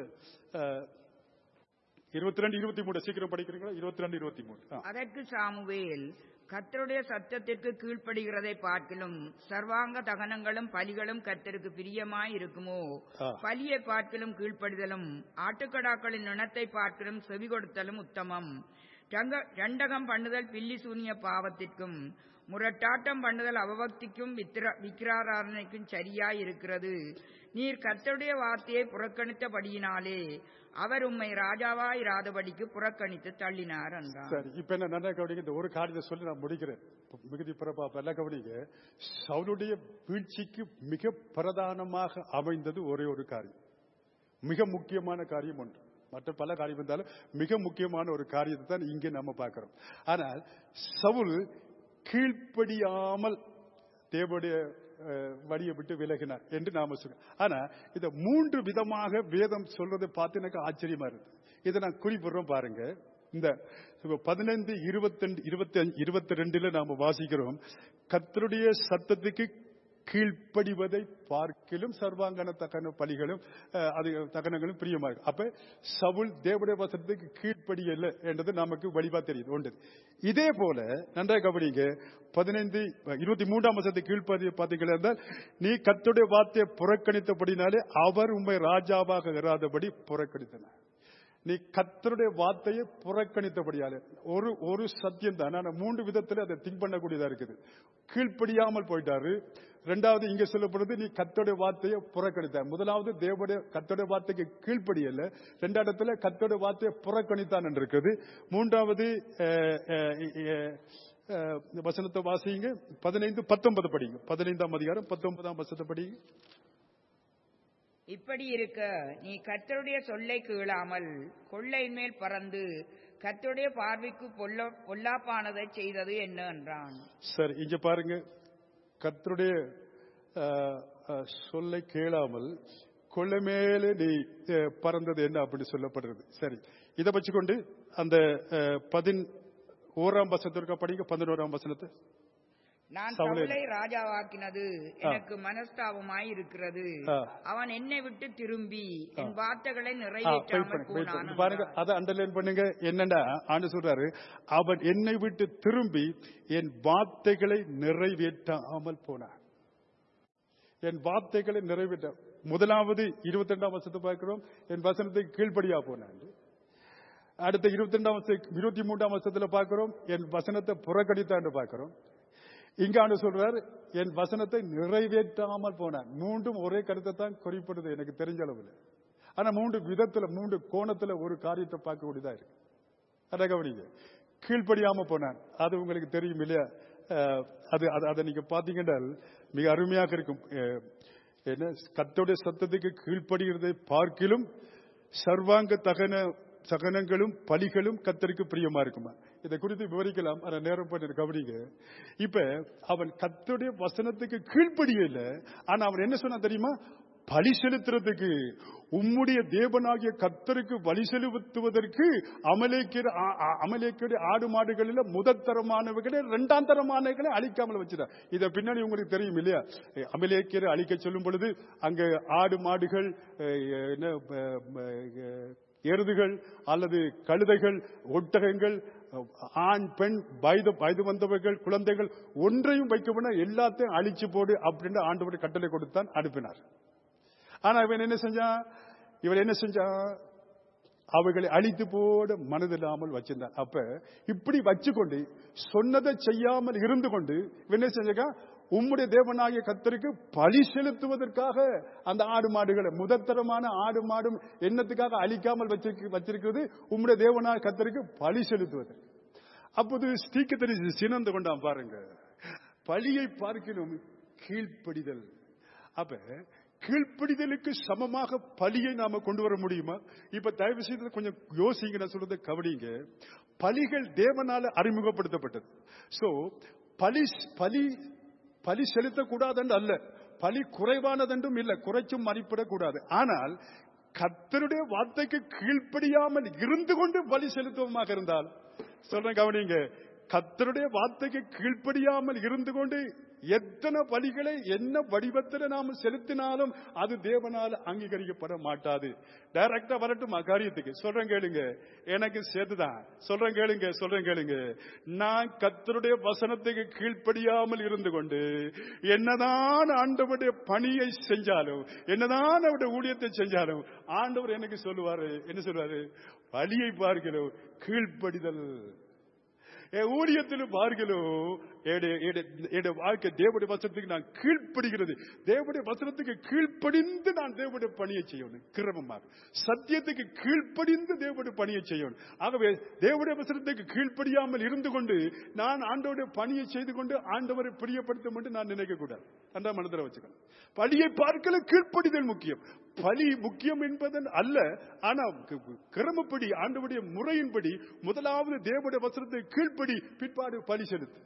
இருபத்தி ரெண்டு இருபத்தி மூணு சீக்கிரம் படிக்கிறீங்களா இருபத்தி ரெண்டு இருபத்தி மூணு ஆ. அதற்கு சாமுவேல் கர்த்தருடைய சத்தத்திற்கு கீழ்ப்படுகிறதை பார்க்கிலும் சர்வாங்க தகனங்களும் பலிகளும் கர்த்தருக்கு பிரியமாய் இருக்குமோ ஆ. பலியை பார்க்கிலும் கீழ்ப்படிதலும் ஆட்டுக்கடாக்களின் இனத்தை பார்க்கிலும் செவி கொடுத்தலும் உத்தமம் ரங்க- ரண்டகம் பண்ணுதல் பில்லி சூனிய பாவத்திற்கும் முரட்டாட்டம் பண்ணுதல் அவபக்திக்கும் வித்திர- விக்கிராராதனைக்கும் சரியாய் இருக்கிறது நீர் கர்த்தருடைய வார்த்தையை புறக்கணித்தபடியினாலே அவர் உம்மை ராஜாவாய் இராதபடிக்கு புறக்கணித்து தள்ளினார் என்றார் சரி இப்ப என்ன நல்லா கவனிங்க இந்த ஒரு காரியத்தை சொல்லி நான் முடிக்கிறேன் மிகுதி பிறப்பா நல்லா கவனிங்க சவுளுடைய வீழ்ச்சிக்கு மிக பிரதானமாக அமைந்தது ஒரே ஒரு காரியம் மிக முக்கியமான காரியம் ஒன்று மற்ற பல காரியம் இருந்தாலும் மிக முக்கியமான ஒரு காரியத்தை தான் இங்கே நம்ம பார்க்கிறோம் ஆனால் சவுல் கீழ்ப்படியாமல் தேவனுடைய அஹ், வழியை விட்டு விலகினார் என்று நாம சொல்றோம் ஆனா இத மூன்று விதமாக வேதம் சொல்றதை பார்த்து எனக்கு ஆச்சரியமா இருக்கு இதை நான் குறிப்பிடுறோம் பாருங்க இந்த பதினைந்து இருபத்தி இருபத்தி இருபத்தி ரெண்டுல நாம வாசிக்கிறோம் கர்த்தருடைய சத்தத்துக்கு கீழ்ப்படிவதை பார்க்கிலும் சர்வாங்கன தகன பலிகளும் அஹ், அது தகனங்களும் பிரியமா இருக்கு அப்ப சவுல் தேவடைய வசனத்துக்கு கீழ்ப்படியல என்றது நமக்கு வழிவா தெரியுது ஒன்று இதே போல நன்றாக கவனிங்க பதினைந்து இருபத்தி மூன்றாம் வசத்தை கீழ்ப்படி பார்த்தீங்களா இருந்தால் நீ கத்துடைய வார்த்தையை புறக்கணித்தபடினாலே அவர் உண்மை ராஜாவாக இராதபடி புறக்கணித்தனர் நீ கத்தருடைய வார்த்தையை புறக்கணித்தபடியாலே ஒரு ஒரு சத்தியம் தான் ஆனா மூன்று விதத்துல அதை திங்க் பண்ணக்கூடியதா இருக்குது கீழ்ப்படியாமல் போயிட்டாரு ரெண்டாவது இங்க சொல்லப்படுறது நீ கத்தோடைய வார்த்தையை புறக்கணித்தார் முதலாவது தேவடைய கத்தோடைய வார்த்தைக்கு கீழ்ப்படியல ரெண்டாவது இடத்துல கத்தோடைய வார்த்தையை புறக்கணித்தான் என்று இருக்குது மூன்றாவது அஹ், அஹ், அஹ், அஹ், இந்த வசனத்தை வாசிங்க பதினைந்து பத்தொன்பது படிங்க பதினைந்தாம் அதிகாரம் பத்தொன்பதாம் வசனத்தை படிங்க இப்படி இருக்க நீ கர்த்தருடைய சொல்லை கீழாமல் கொள்ளையின் மேல் பறந்து கர்த்தருடைய பார்வைக்கு பொல்ல பொல்லாப்பானதை செய்தது என்ன என்றான் சரி இங்க பாருங்க கர்த்தருடைய அஹ், அஹ், சொல்லை கேளாமல் கொள்ளை மேலே நீ அஹ், பறந்தது என்ன அப்படின்னு சொல்லப்படுறது சரி இதை வச்சுக்கொண்டு அந்த அஹ், பதின் ஓராம் வசனத்திற்கு படிங்க பதினோராம் வசனத்தை நான் சவுலை- சவுலை ராஜாவாக்கினது எனக்கு மனஸ்தாபமாய் இருக்கிறது ஆ. அவன் என்னை விட்டு திரும்பி என் வார்த்தைகளை ஆ, wait நிறைவேற்றாமல் பண்ணுங்க, wait போனான் பண்ணுங்க. பாருங்க என்றான். அதை அண்டர்லைன் பண்ணுங்க என்னன்னா ஆண்டு சொல்றாரு அவன் என்னை விட்டு திரும்பி என் வார்த்தைகளை நிறைவேற்றாமல் போனான் என் வார்த்தைகளை நிறைவேற்ற முதலாவது இருபத்தி ரெண்டாம் வருஷத்தை பார்க்கிறோம் என் வசனத்துக்கு கீழ்ப்படியா போனான் அடுத்த இருபத்தி ரெண்டாம் வருஷம் இருபத்தி மூன்றாம் வருஷத்துல பார்க்கிறோம் என் வசனத்தை புறக்கணித்தான்னு பார்க்கிறோம் இங்க ஆண்டு சொல்றார் என் வசனத்தை நிறைவேற்றாமல் போனான் மூன்றும் ஒரே கருத்தை தான் குறிப்பிடுது எனக்கு தெரிஞ்ச அளவுல ஆனா மூன்று விதத்துல மூன்று கோணத்துல ஒரு காரியத்தை பார்க்கக்கூடியதா இருக்கு அதை கவனிங்க கீழ்ப்படியாம போனான் அது உங்களுக்கு தெரியும் இல்லையா அஹ், அது அது- அதை நீங்க பாத்தீங்கன்னா மிக அருமையாக இருக்கும் அஹ், என்ன கத்தோடைய சத்தத்துக்கு கீழ்ப்படுகிறதை பார்க்கிலும் சர்வாங்க தகன சகனங்களும் பலிகளும் கத்தருக்கு பிரியமா இருக்குமா இதை குறித்து விவரிக்கலாம் ஆனா நேரம் பண்ணி கவனிங்க இப்ப அவன் கத்தோடைய வசனத்துக்கு கீழ்ப்படியல ஆனா அவன் என்ன சொன்னா தெரியுமா பலி செலுத்துறதுக்கு உம்முடைய தேவனாகிய கத்தருக்கு பலி செலுத்துவதற்கு அமலேக்கிற அமலேக்கிற ஆடு மாடுகளில் முதற்தரமானவர்களை இரண்டாம் தரமானவர்களை அழிக்காமல் வச்சிருக்கார் இத பின்னாடி உங்களுக்கு தெரியும் இல்லையா அமலேக்கிற அழிக்க சொல்லும் பொழுது அங்க ஆடு மாடுகள் அஹ், என்ன அஹ், அஹ், எருதுகள் அல்லது கழுதைகள் ஒட்டகங்கள் ஆண் பெண் வயது வயது வந்தவர்கள் குழந்தைகள் ஒன்றையும் வைக்கப்பட எல்லாத்தையும் அழிச்சு போடு அப்படின்னு ஆண்டவர் கட்டளை கொடுத்தான் அனுப்பினார் ஆனா இவன் என்ன செஞ்சான் இவன் என்ன செஞ்சான் அவைகளை அழித்து போட மனதில்லாமல் வச்சிருந்தான் அப்ப இப்படி வச்சுக்கொண்டு சொன்னதை செய்யாமல் இருந்து கொண்டு இவன் என்ன செஞ்சான் உம்முடைய தேவனாகிய கத்தருக்கு பலி செலுத்துவதற்காக அந்த ஆடு மாடுகளை முதற்தரமான ஆடு மாடும் எண்ணத்துக்காக அழிக்காமல் வச்சிருக்க வச்சிருக்கிறது உம்முடைய தேவனாகிய கத்தருக்கு பலி செலுத்துவது அப்போது ஸ்ரீக்கு தெரிஞ்சு சினந்து கொண்டான் பாருங்க பலியை பார்க்கணும் கீழ்ப்படிதல் அப்ப கீழ்ப்படிதலுக்கு சமமாக பலியை நாம கொண்டு வர முடியுமா இப்ப தயவு செய்து கொஞ்சம் யோசிங்க நான் சொல்றதை கவனிங்க பலிகள் தேவனால அறிமுகப்படுத்தப்பட்டது சோ பலி பலி பலி செலுத்தக்கூடாதென்று அல்ல பலி குறைவானதென்றும் இல்லை குறைச்சும் மதிப்பிடக்கூடாது ஆனால் கத்தருடைய வார்த்தைக்கு கீழ்ப்படியாமல் இருந்து கொண்டு பலி செலுத்துவமாக இருந்தால் சொல்றேன் கவனிங்க கத்தருடைய வார்த்தைக்கு கீழ்ப்படியாமல் இருந்து கொண்டு எத்தனை பலிகளை என்ன வடிவத்தில் நாம் செலுத்தினாலும் அது தேவனால் அங்கீகரிக்கப்பட மாட்டாது டைரக்டா வரட்டும் காரியத்துக்கு சொல்றேன் கேளுங்க எனக்கு சேர்த்துதான் சொல்றேன் கேளுங்க சொல்றேன் கேளுங்க நான் கத்தருடைய வசனத்துக்கு கீழ்ப்படியாமல் இருந்து கொண்டு என்னதான் ஆண்டவருடைய பணியை செஞ்சாலும் என்னதான் அவருடைய ஊழியத்தை செஞ்சாலும் ஆண்டவர் எனக்கு சொல்லுவாரு என்ன சொல்லுவாரு பலியை பார்க்கிறோம் கீழ்ப்படிதல் என் ஊழியத்தில் பார்க்கிறோ என்னுடைய- என்னுடைய என்னுடைய வாழ்க்கை தேவனுடைய வசனத்துக்கு நான் கீழ்ப்படுகிறது தேவனுடைய வசனத்துக்கு கீழ்ப்படிந்து நான் தேவனுடைய பணியை செய்யணும் கிரமமாக சத்தியத்துக்கு கீழ்ப்படிந்து தேவனுடைய பணியை செய்யணும் ஆகவே தேவனுடைய வசனத்துக்கு கீழ்ப்படியாமல் இருந்து கொண்டு நான் ஆண்டவருடைய பணியை செய்து கொண்டு ஆண்டவரை பிரியப்படுத்தும் என்று நான் நினைக்க கூடாது அந்த மனதில் வச்சுக்கணும் பலியை பார்க்கல கீழ்ப்படிதல் முக்கியம் பலி முக்கியம் என்பதன் அல்ல ஆனா க- க- கிரமப்படி ஆண்டவருடைய முறையின்படி முதலாவது தேவனுடைய வசனத்தை கீழ்ப்படி பிற்பாடு பலி செலுத்து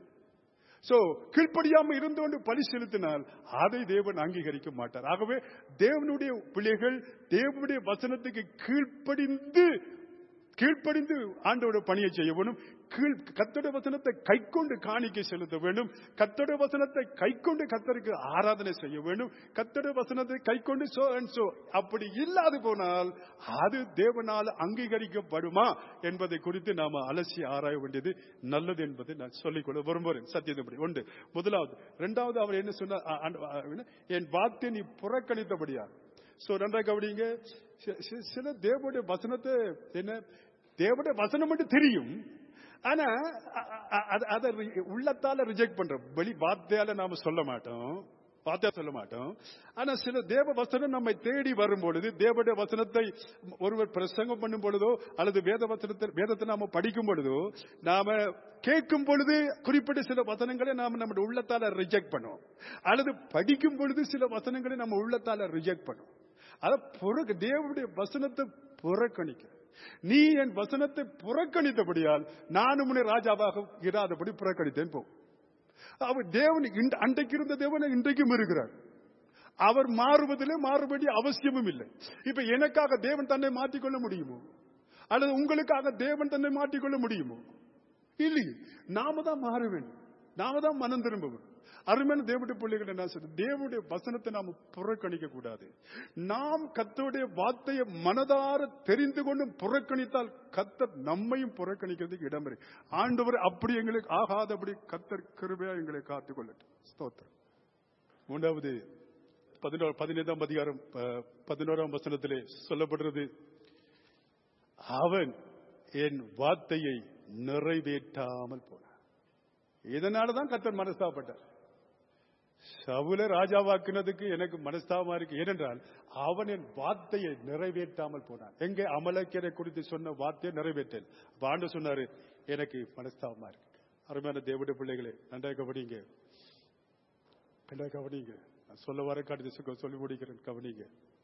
சோ கீழ்ப்படியாம இருந்து கொண்டு பலி செலுத்தினால் அதை தேவன் அங்கீகரிக்க மாட்டார் ஆகவே தேவனுடைய பிள்ளைகள் தேவனுடைய வசனத்துக்கு கீழ்ப்படிந்து கீழ்ப்படிந்து ஆண்டோட பணியை செய்ய வேண்டும் கீழ் கத்தோட வசனத்தை கைக்கொண்டு காணிக்கை செலுத்த வேண்டும் கத்தோட வசனத்தை கைக்கொண்டு கத்தருக்கு ஆராதனை செய்ய வேண்டும் கத்தோட வசனத்தை கைக்கொண்டு சோ அண்ட் சோ அப்படி இல்லாது போனால் அது தேவனால் அங்கீகரிக்கப்படுமா என்பதை குறித்து நாம அலசி ஆராய வேண்டியது நல்லது என்பதை நான் சொல்லிக்கொள்ள விரும்புகிறேன் சத்தியத்தபடி ஒன்று முதலாவது இரண்டாவது அவர் என்ன சொன்னார் அ- அ- அ- என்ன? என் வார்த்தை நீ புறக்கணித்தபடியா சோ நன்றா கவனிங்க சி- சி- சில தேவனுடைய வசனத்தை என்ன தேவனுடைய வசனம் மட்டும் தெரியும் ஆனா அ- அ- அ- அதை ரி- உள்ளத்தால ரிஜெக்ட் பண்றோம் வெளி வார்த்தையால நாம சொல்ல மாட்டோம் வார்த்தையா சொல்ல மாட்டோம் ஆனா சில தேவ வசனம் நம்மை தேடி வரும் பொழுது தேவனுடைய வசனத்தை ஒருவர் பிரசங்கம் பண்ணும் பொழுதோ அல்லது வேத வசனத்தை வேதத்தை நாம படிக்கும் பொழுதோ நாம கேட்கும் பொழுது குறிப்பிட்ட சில வசனங்களை நாம நம்முடைய உள்ளத்தால ரிஜெக்ட் பண்ணுவோம் அல்லது படிக்கும் பொழுது சில வசனங்களை நம்ம உள்ளத்தால ரிஜெக்ட் பண்ணுவோம் அத புறக்க தேவனுடைய வசனத்தை புறக்கணிக்க நீ என் வசனத்தை புறக்கணித்தபடியால் நான் உன்னை ராஜாவாக இராதபடி புறக்கணித்தேன் போ அவர் தேவன் இன்று- அன்றைக்கு இருந்த தேவன் இன்றைக்கும் இருக்கிறார் அவர் மாறுவதிலே மாறுபடி அவசியமும் இல்லை இப்ப எனக்காக தேவன் தன்னை மாற்றிக்கொள்ள முடியுமோ அல்லது உங்களுக்காக தேவன் தன்னை மாற்றிக்கொள்ள முடியுமோ இல்லையே நாம தான் மாற வேண்டும் நாம தான் மனம் திரும்ப வேண்டும் அருமையான தேவனுடைய பிள்ளைகள் என்ன சொல்றது தேவனுடைய வசனத்தை நாம புறக்கணிக்க கூடாது நாம் கத்தருடைய வார்த்தையை மனதார தெரிந்து கொண்டு புறக்கணித்தால் கத்தர் நம்மையும் புறக்கணிக்கிறதுக்கு இடம் இருக்கு ஆண்டவர் அப்படி எங்களுக்கு ஆகாதபடி கத்தர் கிருபையா எங்களை காத்துக் கொள்ளட்டும் ஸ்தோத்திரம் மூன்றாவது பதினோரு பதினைந்தாம் அதிகாரம் ப- பதினோராம் வசனத்திலே சொல்லப்படுறது அவன் என் வார்த்தையை நிறைவேற்றாமல் போனான் இதனாலதான் கத்தர் மனஸ்தாபப்பட்டார் சவுல ராஜாவாக்குனதுக்கு எனக்கு மனஸ்தாபமா இருக்கு ஏனென்றால் அவன் என் வார்த்தையை நிறைவேற்றாமல் போனான் எங்கே அமலக்கரை குறித்து சொன்ன வார்த்தையை நிறைவேற்றல் அப்ப ஆண்டு சொன்னாரு எனக்கு மனஸ்தாபமா இருக்கு அருமையான தேவடைய பிள்ளைகளே நன்றாக கவனிங்க நன்றாக கவனிங்க நான் சொல்ல வர காட்டி சொல்லி முடிக்கிறேன் கவனிங்க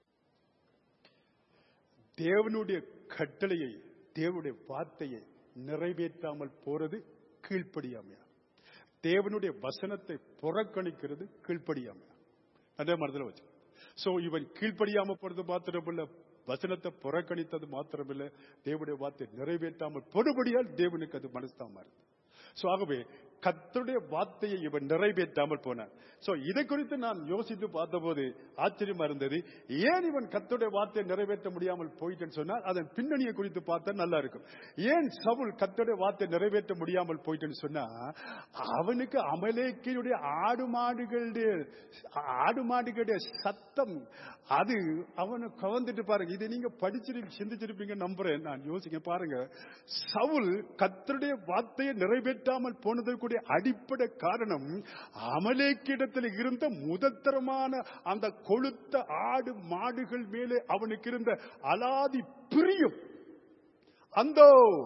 தேவனுடைய கட்டளையை தேவனுடைய வார்த்தையை நிறைவேற்றாமல் போறது கீழ்ப்படியாமையா தேவனுடைய வசனத்தை புறக்கணிக்கிறது கீழ்ப்படியாமையா அதே மனதில் வச்சு சோ இவன் கீழ்ப்படியாம போறது மாத்திரமில்ல வசனத்தை புறக்கணித்தது மாத்திரமில்ல தேவனுடைய வார்த்தை நிறைவேற்றாமல் பொறுபடியால் தேவனுக்கு அது மனஸ்தாமா இருக்கு சோ ஆகவே கர்த்தருடைய வார்த்தையை இவன் நிறைவேற்றாமல் போனான் சோ இதை குறித்து நான் யோசித்து பார்த்தபோது ஆச்சரியமா இருந்தது ஏன் இவன் கர்த்தருடைய வார்த்தையை நிறைவேற்ற முடியாமல் போயிட்டேன்னு சொன்னால் அதன் பின்னணியை குறித்து பார்த்தா நல்லா இருக்கும் ஏன் சவுல் கர்த்தருடைய வார்த்தை நிறைவேற்ற முடியாமல் போயிட்டேன்னு சொன்னா அவனுக்கு அமலேக்கியுடைய ஆடு மாடுகளுடைய ஆடு மாடுகளுடைய சத்தம் அது அவனை கவர்ந்துட்டு பாருங்க இதை நீங்க படிச்சிருப்பீங்க சிந்திச்சிருப்பீங்க நம்புறேன் நான் யோசிக்க பாருங்க சவுல் கர்த்தருடைய வார்த்தையை நிறைவேற்றாமல் போனதற்குரிய அடிப்படை காரணம் அமலேக்கிடத்தில் இருந்த முதத்தரமான அந்த கொளுத்த ஆடு மாடுகள் மேலே அவனுக்கு இருந்த அலாதி பிரியம் அந்த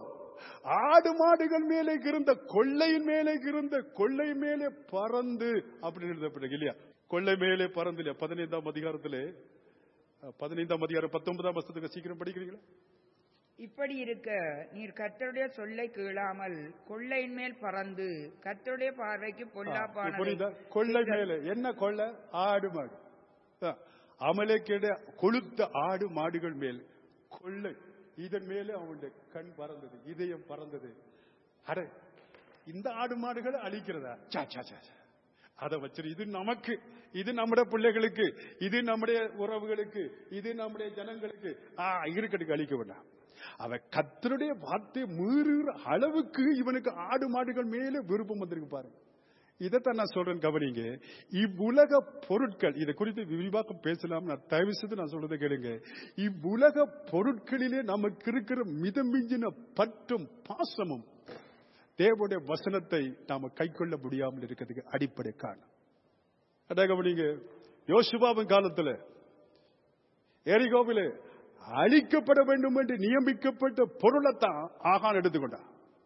ஆடு மாடுகள் மேலே இருந்த கொள்ளையின் மேலே இருந்த கொள்ளை மேலே பறந்து அப்படின்னு எழுதப்பட்டது இல்லையா கொள்ளை மேலே பறந்து இல்லையா பதினைந்தாம் அதிகாரத்திலே அஹ், பதினைந்தாம் அதிகாரம் பத்தொன்பதாம் வருஷத்துக்கு சீக்கிரம் படிக்கிறீங்களா இப்படி இருக்க நீர் கர்த்தருடைய சொல்லை கேளாமல் கொள்ளையின் மேல் பறந்து கர்த்தருடைய பார்வைக்கு ஆ, புரியுதா பொல்லாப்பானதை கொள்ளை மேலே என்ன கொள்ளை ஆடு மாடு ஆ, அமலேக்கிட கொளுத்த ஆடு மாடுகள் மேல் கொள்ளை இதன் மேலே அவனுடைய கண் பறந்தது இதயம் பறந்தது அட இந்த ஆடு மாடுகளை அழிக்கிறதா சா சா சா சா. அதை வச்சிரு இது நமக்கு இது நம்முடைய பிள்ளைகளுக்கு இது நம்முடைய உறவுகளுக்கு இது நம்முடைய ஜனங்களுக்கு ஆ இருக்கட்டுக்கு அழிக்க வேண்டாம் அவன் கத்தருடைய வார்த்தை மீறுகிற அளவுக்கு இவனுக்கு ஆடு மாடுகள் மேல விருப்பம் வந்திருக்கு பாருங்க இதைத்தான் நான் சொல்றேன் கவனிங்க இவ்வுலக பொருட்கள் இதை குறித்து விரிவாக்கம் பேசலாம் நான் தயவு செய்து நான் சொல்றதை கேளுங்க இவ்வுலக பொருட்களிலே நமக்கு இருக்கிற மிதமிஞ்சின பற்றும் பாசமும் தேவனுடைய வசனத்தை நாம கைக்கொள்ள முடியாமல் இருக்கிறதுக்கு அடிப்படை காரணம் அதாக நீங்க யோசுபாவின் காலத்துல எரிகோவிலே அழிக்கப்பட வேண்டும் என்று நியமிக்கப்பட்ட பொருளைத்தான் ஆகான் எடுத்துக்கொண்டான்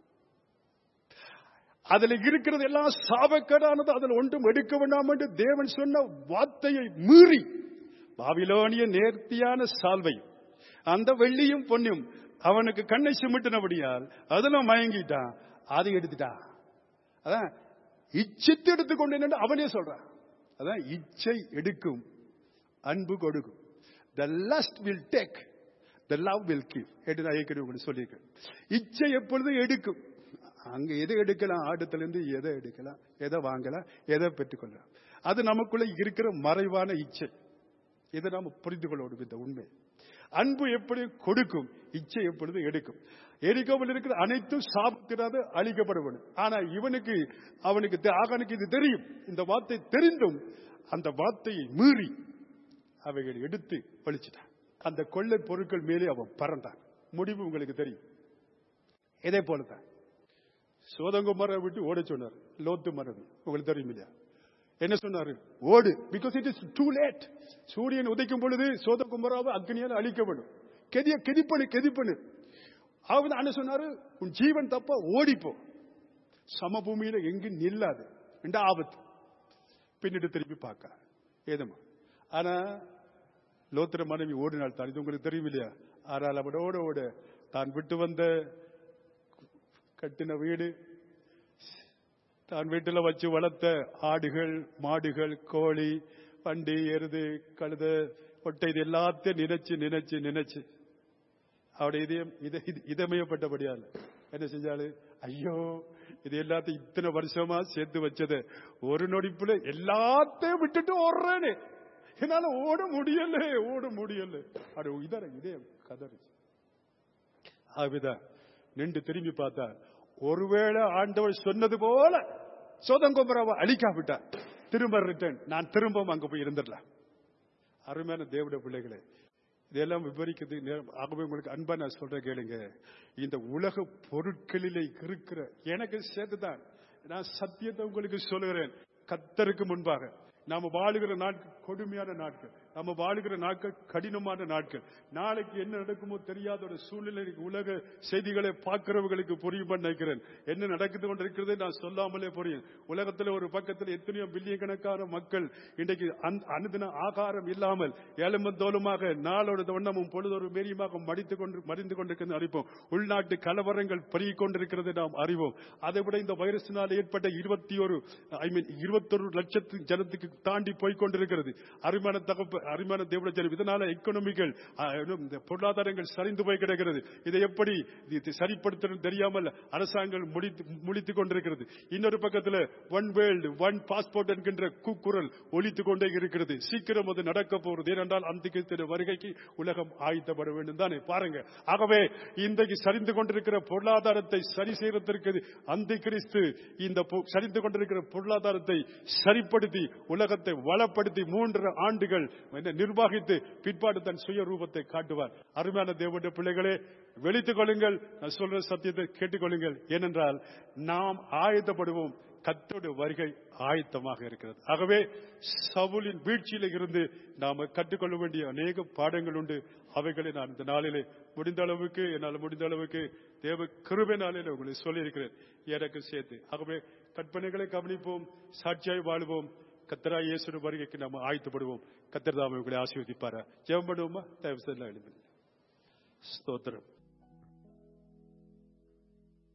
அதுல இருக்கிறது எல்லாம் சாபக்கேடானது அதில் ஒன்றும் எடுக்க வேண்டாம் என்று தேவன் சொன்ன வார்த்தையை மீறி பாபிலோனிய நேர்த்தியான சால்வை அந்த வெள்ளியும் பொன்னும் அவனுக்கு கண்ணை சிமிட்டினபடியால் அதுல மயங்கிட்டான் அதை எடுத்துட்டான் அதான் இச்சித்து எடுத்துக்கொண்டேன் அவனே சொல்றான் அதான் இச்சை எடுக்கும் அன்பு கொடுக்கும் the lust will take the love will give என்று நான் ஏற்கனவே உங்களுக்கு சொல்லியிருக்கேன் இச்சை எப்பொழுதும் எடுக்கும் அங்க எதை எடுக்கலாம் ஆட்டத்திலிருந்து எதை எடுக்கலாம் எதை வாங்கலாம் எதை பெற்றுக்கொள்ளலாம் அது நமக்குள்ள இருக்கிற மறைவான இச்சை இதை நாம புரிந்து கொள்ள வேண்டும் இந்த உண்மை அன்பு எப்படி கொடுக்கும் இச்சை எப்பொழுது எடுக்கும் எரிக்கோவில் இருக்கிற அனைத்தும் சாப்பிடாது அழிக்கப்பட வேண்டும் ஆனா இவனுக்கு அவனுக்கு தெ- ஆகானுக்கு இது தெரியும் இந்த வார்த்தை தெரிந்தும் அந்த வார்த்தையை மீறி அவைகளை எடுத்து பழிச்சிட்டான் அந்த கொள்ளை பொருட்கள் மேலே அவன் பறந்தான் முடிவு உங்களுக்கு தெரியும் இதே போலதான் சோதங்குமரை விட்டு ஓட சொன்னார் லோத்து மரம் உங்களுக்கு தெரியும் இல்லையா என்ன சொன்னாரு ஓடு because it is too late சூரியன் உதைக்கும் பொழுது சோதகுமராவை அக்னியால் அழிக்கப்படும் கெதிய கெதிப்பணு கெதிப்பணு அவர் என்ன சொன்னாரு உன் ஜீவன் தப்பா ஓடிப்போ சமபூமியில எங்கும் நில்லாது என்ற ஆபத்து பின்னிட்டு திருப்பி பார்க்க ஏதமா ஆனா லோத்திர மனைவி ஓடினாள் தான் இது உங்களுக்கு தெரியும் இல்லையா ஆனால் அவனோட ஓட தான் விட்டு வந்த கட்டின வீடு தான் வீட்டில் வச்சு வளர்த்த ஆடுகள் மாடுகள் கோழி வண்டி எருது கழுத ஒட்டை இது எல்லாத்தையும் நினைச்சு நினைச்சு நினைச்சு அவருடைய இதயம் இத இது- இதமயப்பட்டபடியால் என்ன செஞ்சாலு ஐயோ இது எல்லாத்தையும் இத்தனை வருஷமா சேர்த்து வச்சது ஒரு நொடிப்புல எல்லாத்தையும் விட்டுட்டு ஓடுறேன்னு என்னால ஓட முடியல ஓட முடியல அது இதர இதயம் கதறிச்சு ஆவிதான் நின்று திரும்பி பார்த்தா ஒருவேளை ஆண்டவர் சொன்னது போல சோதங்கோபராவை அழிக்காவிட்டார் திரும்ப ரிட்டர்ன் நான் திரும்பவும் அங்க போய் இருந்துடலாம் அருமையான தேவட பிள்ளைகளே இதெல்லாம் விவரிக்கிறது நேரம் ஆகவே உங்களுக்கு அன்பா நான் சொல்றேன் கேளுங்க இந்த உலக பொருட்களிலே இருக்கிற எனக்கு சேர்த்துதான் நான் சத்தியத்தை உங்களுக்கு சொல்லுகிறேன் கத்தருக்கு முன்பாக நாம வாழுகிற நாட்கள் கொடுமையான நாட்கள் நம்ம வாழுகிற நாட்கள் கடினமான நாட்கள் நாளைக்கு என்ன நடக்குமோ தெரியாத ஒரு சூழ்நிலை உலக செய்திகளை பார்க்கிறவர்களுக்கு புரியும் நினைக்கிறேன் என்ன நடக்குது கொண்டிருக்கிறது நான் சொல்லாமலே புரியும் உலகத்தில் ஒரு பக்கத்தில் எத்தனையோ பில்லியன் கணக்கான மக்கள் இன்றைக்கு அந்த- அனுதின ஆகாரம் இல்லாமல் ஏழுமந்தோலுமாக நாளோட வண்ணமும் பொழுதொரு மேரியுமாக மடித்து கொண்டு மறிந்து கொண்டிருக்கிறது அறிவோம் உள்நாட்டு கலவரங்கள் பெருகிக் கொண்டிருக்கிறது நாம் அறிவோம் அதை விட இந்த வைரஸினால் ஏற்பட்ட இருபத்தி ஒரு ஐ மீன் இருபத்தொரு லட்சத்து ஜனத்துக்கு தாண்டி போய் கொண்டிருக்கிறது அருமையான தகப்பு அருமையான தேவட ஜனம் இதனால எக்கனாமிகள் இந்த பொருளாதாரங்கள் சரிந்து போய் கிடக்கிறது இதை எப்படி இது சரிப்படுத்தணும் தெரியாமல் அரசாங்கம் முடித்து முடித்துக் கொண்டிருக்கிறது இன்னொரு பக்கத்தில் ஒன் வேர்ல்டு ஒன் பாஸ்போர்ட் என்கின்ற கூக்குரல் ஒலித்துக் கொண்டே இருக்கிறது சீக்கிரம் அது நடக்க போகிறது ஏனென்றால் அந்த வருகைக்கு உலகம் ஆயத்தப்பட வேண்டும் தானே பாருங்க ஆகவே இன்றைக்கு சரிந்து கொண்டிருக்கிற பொருளாதாரத்தை சரி செய்வதற்கு அந்த கிறிஸ்து இந்த பொ- சரிந்து கொண்டிருக்கிற பொருளாதாரத்தை சரிப்படுத்தி உலகத்தை வளப்படுத்தி மூன்று ஆண்டுகள் என்ன நிர்வாகித்து பிற்பாடு தன் சுய ரூபத்தை காட்டுவார் அருமையான தேவனுடைய பிள்ளைகளே வெளித்துக் கொள்ளுங்கள் நான் சொல்ற சத்தியத்தை கேட்டுக்கொள்ளுங்கள் ஏனென்றால் நாம் ஆயத்தப்படுவோம் கத்தோட வருகை ஆயத்தமாக இருக்கிறது ஆகவே சவுலின் வீழ்ச்சியில இருந்து நாம கற்றுக்கொள்ள வேண்டிய அநேக பாடங்கள் உண்டு அவைகளை நான் இந்த நாளிலே முடிந்த அளவுக்கு என்னால் முடிந்த அளவுக்கு தேவ கிருபை நாளிலே உங்களை சொல்லியிருக்கிறேன் எனக்கு சேர்த்து ஆகவே கற்பனைகளை கவனிப்போம் சாட்சியாய் வாழுவோம் கத்தரா இயேசுடைய வருகைக்கு நாம் ஆயத்தப்படுவோம் கத்தர் தாமே உங்களை ஆசீர்வதிப்பாரா ஜெபம் பண்ணுவோமா தயவு செய்து எழுந்து ஸ்தோத்திரம்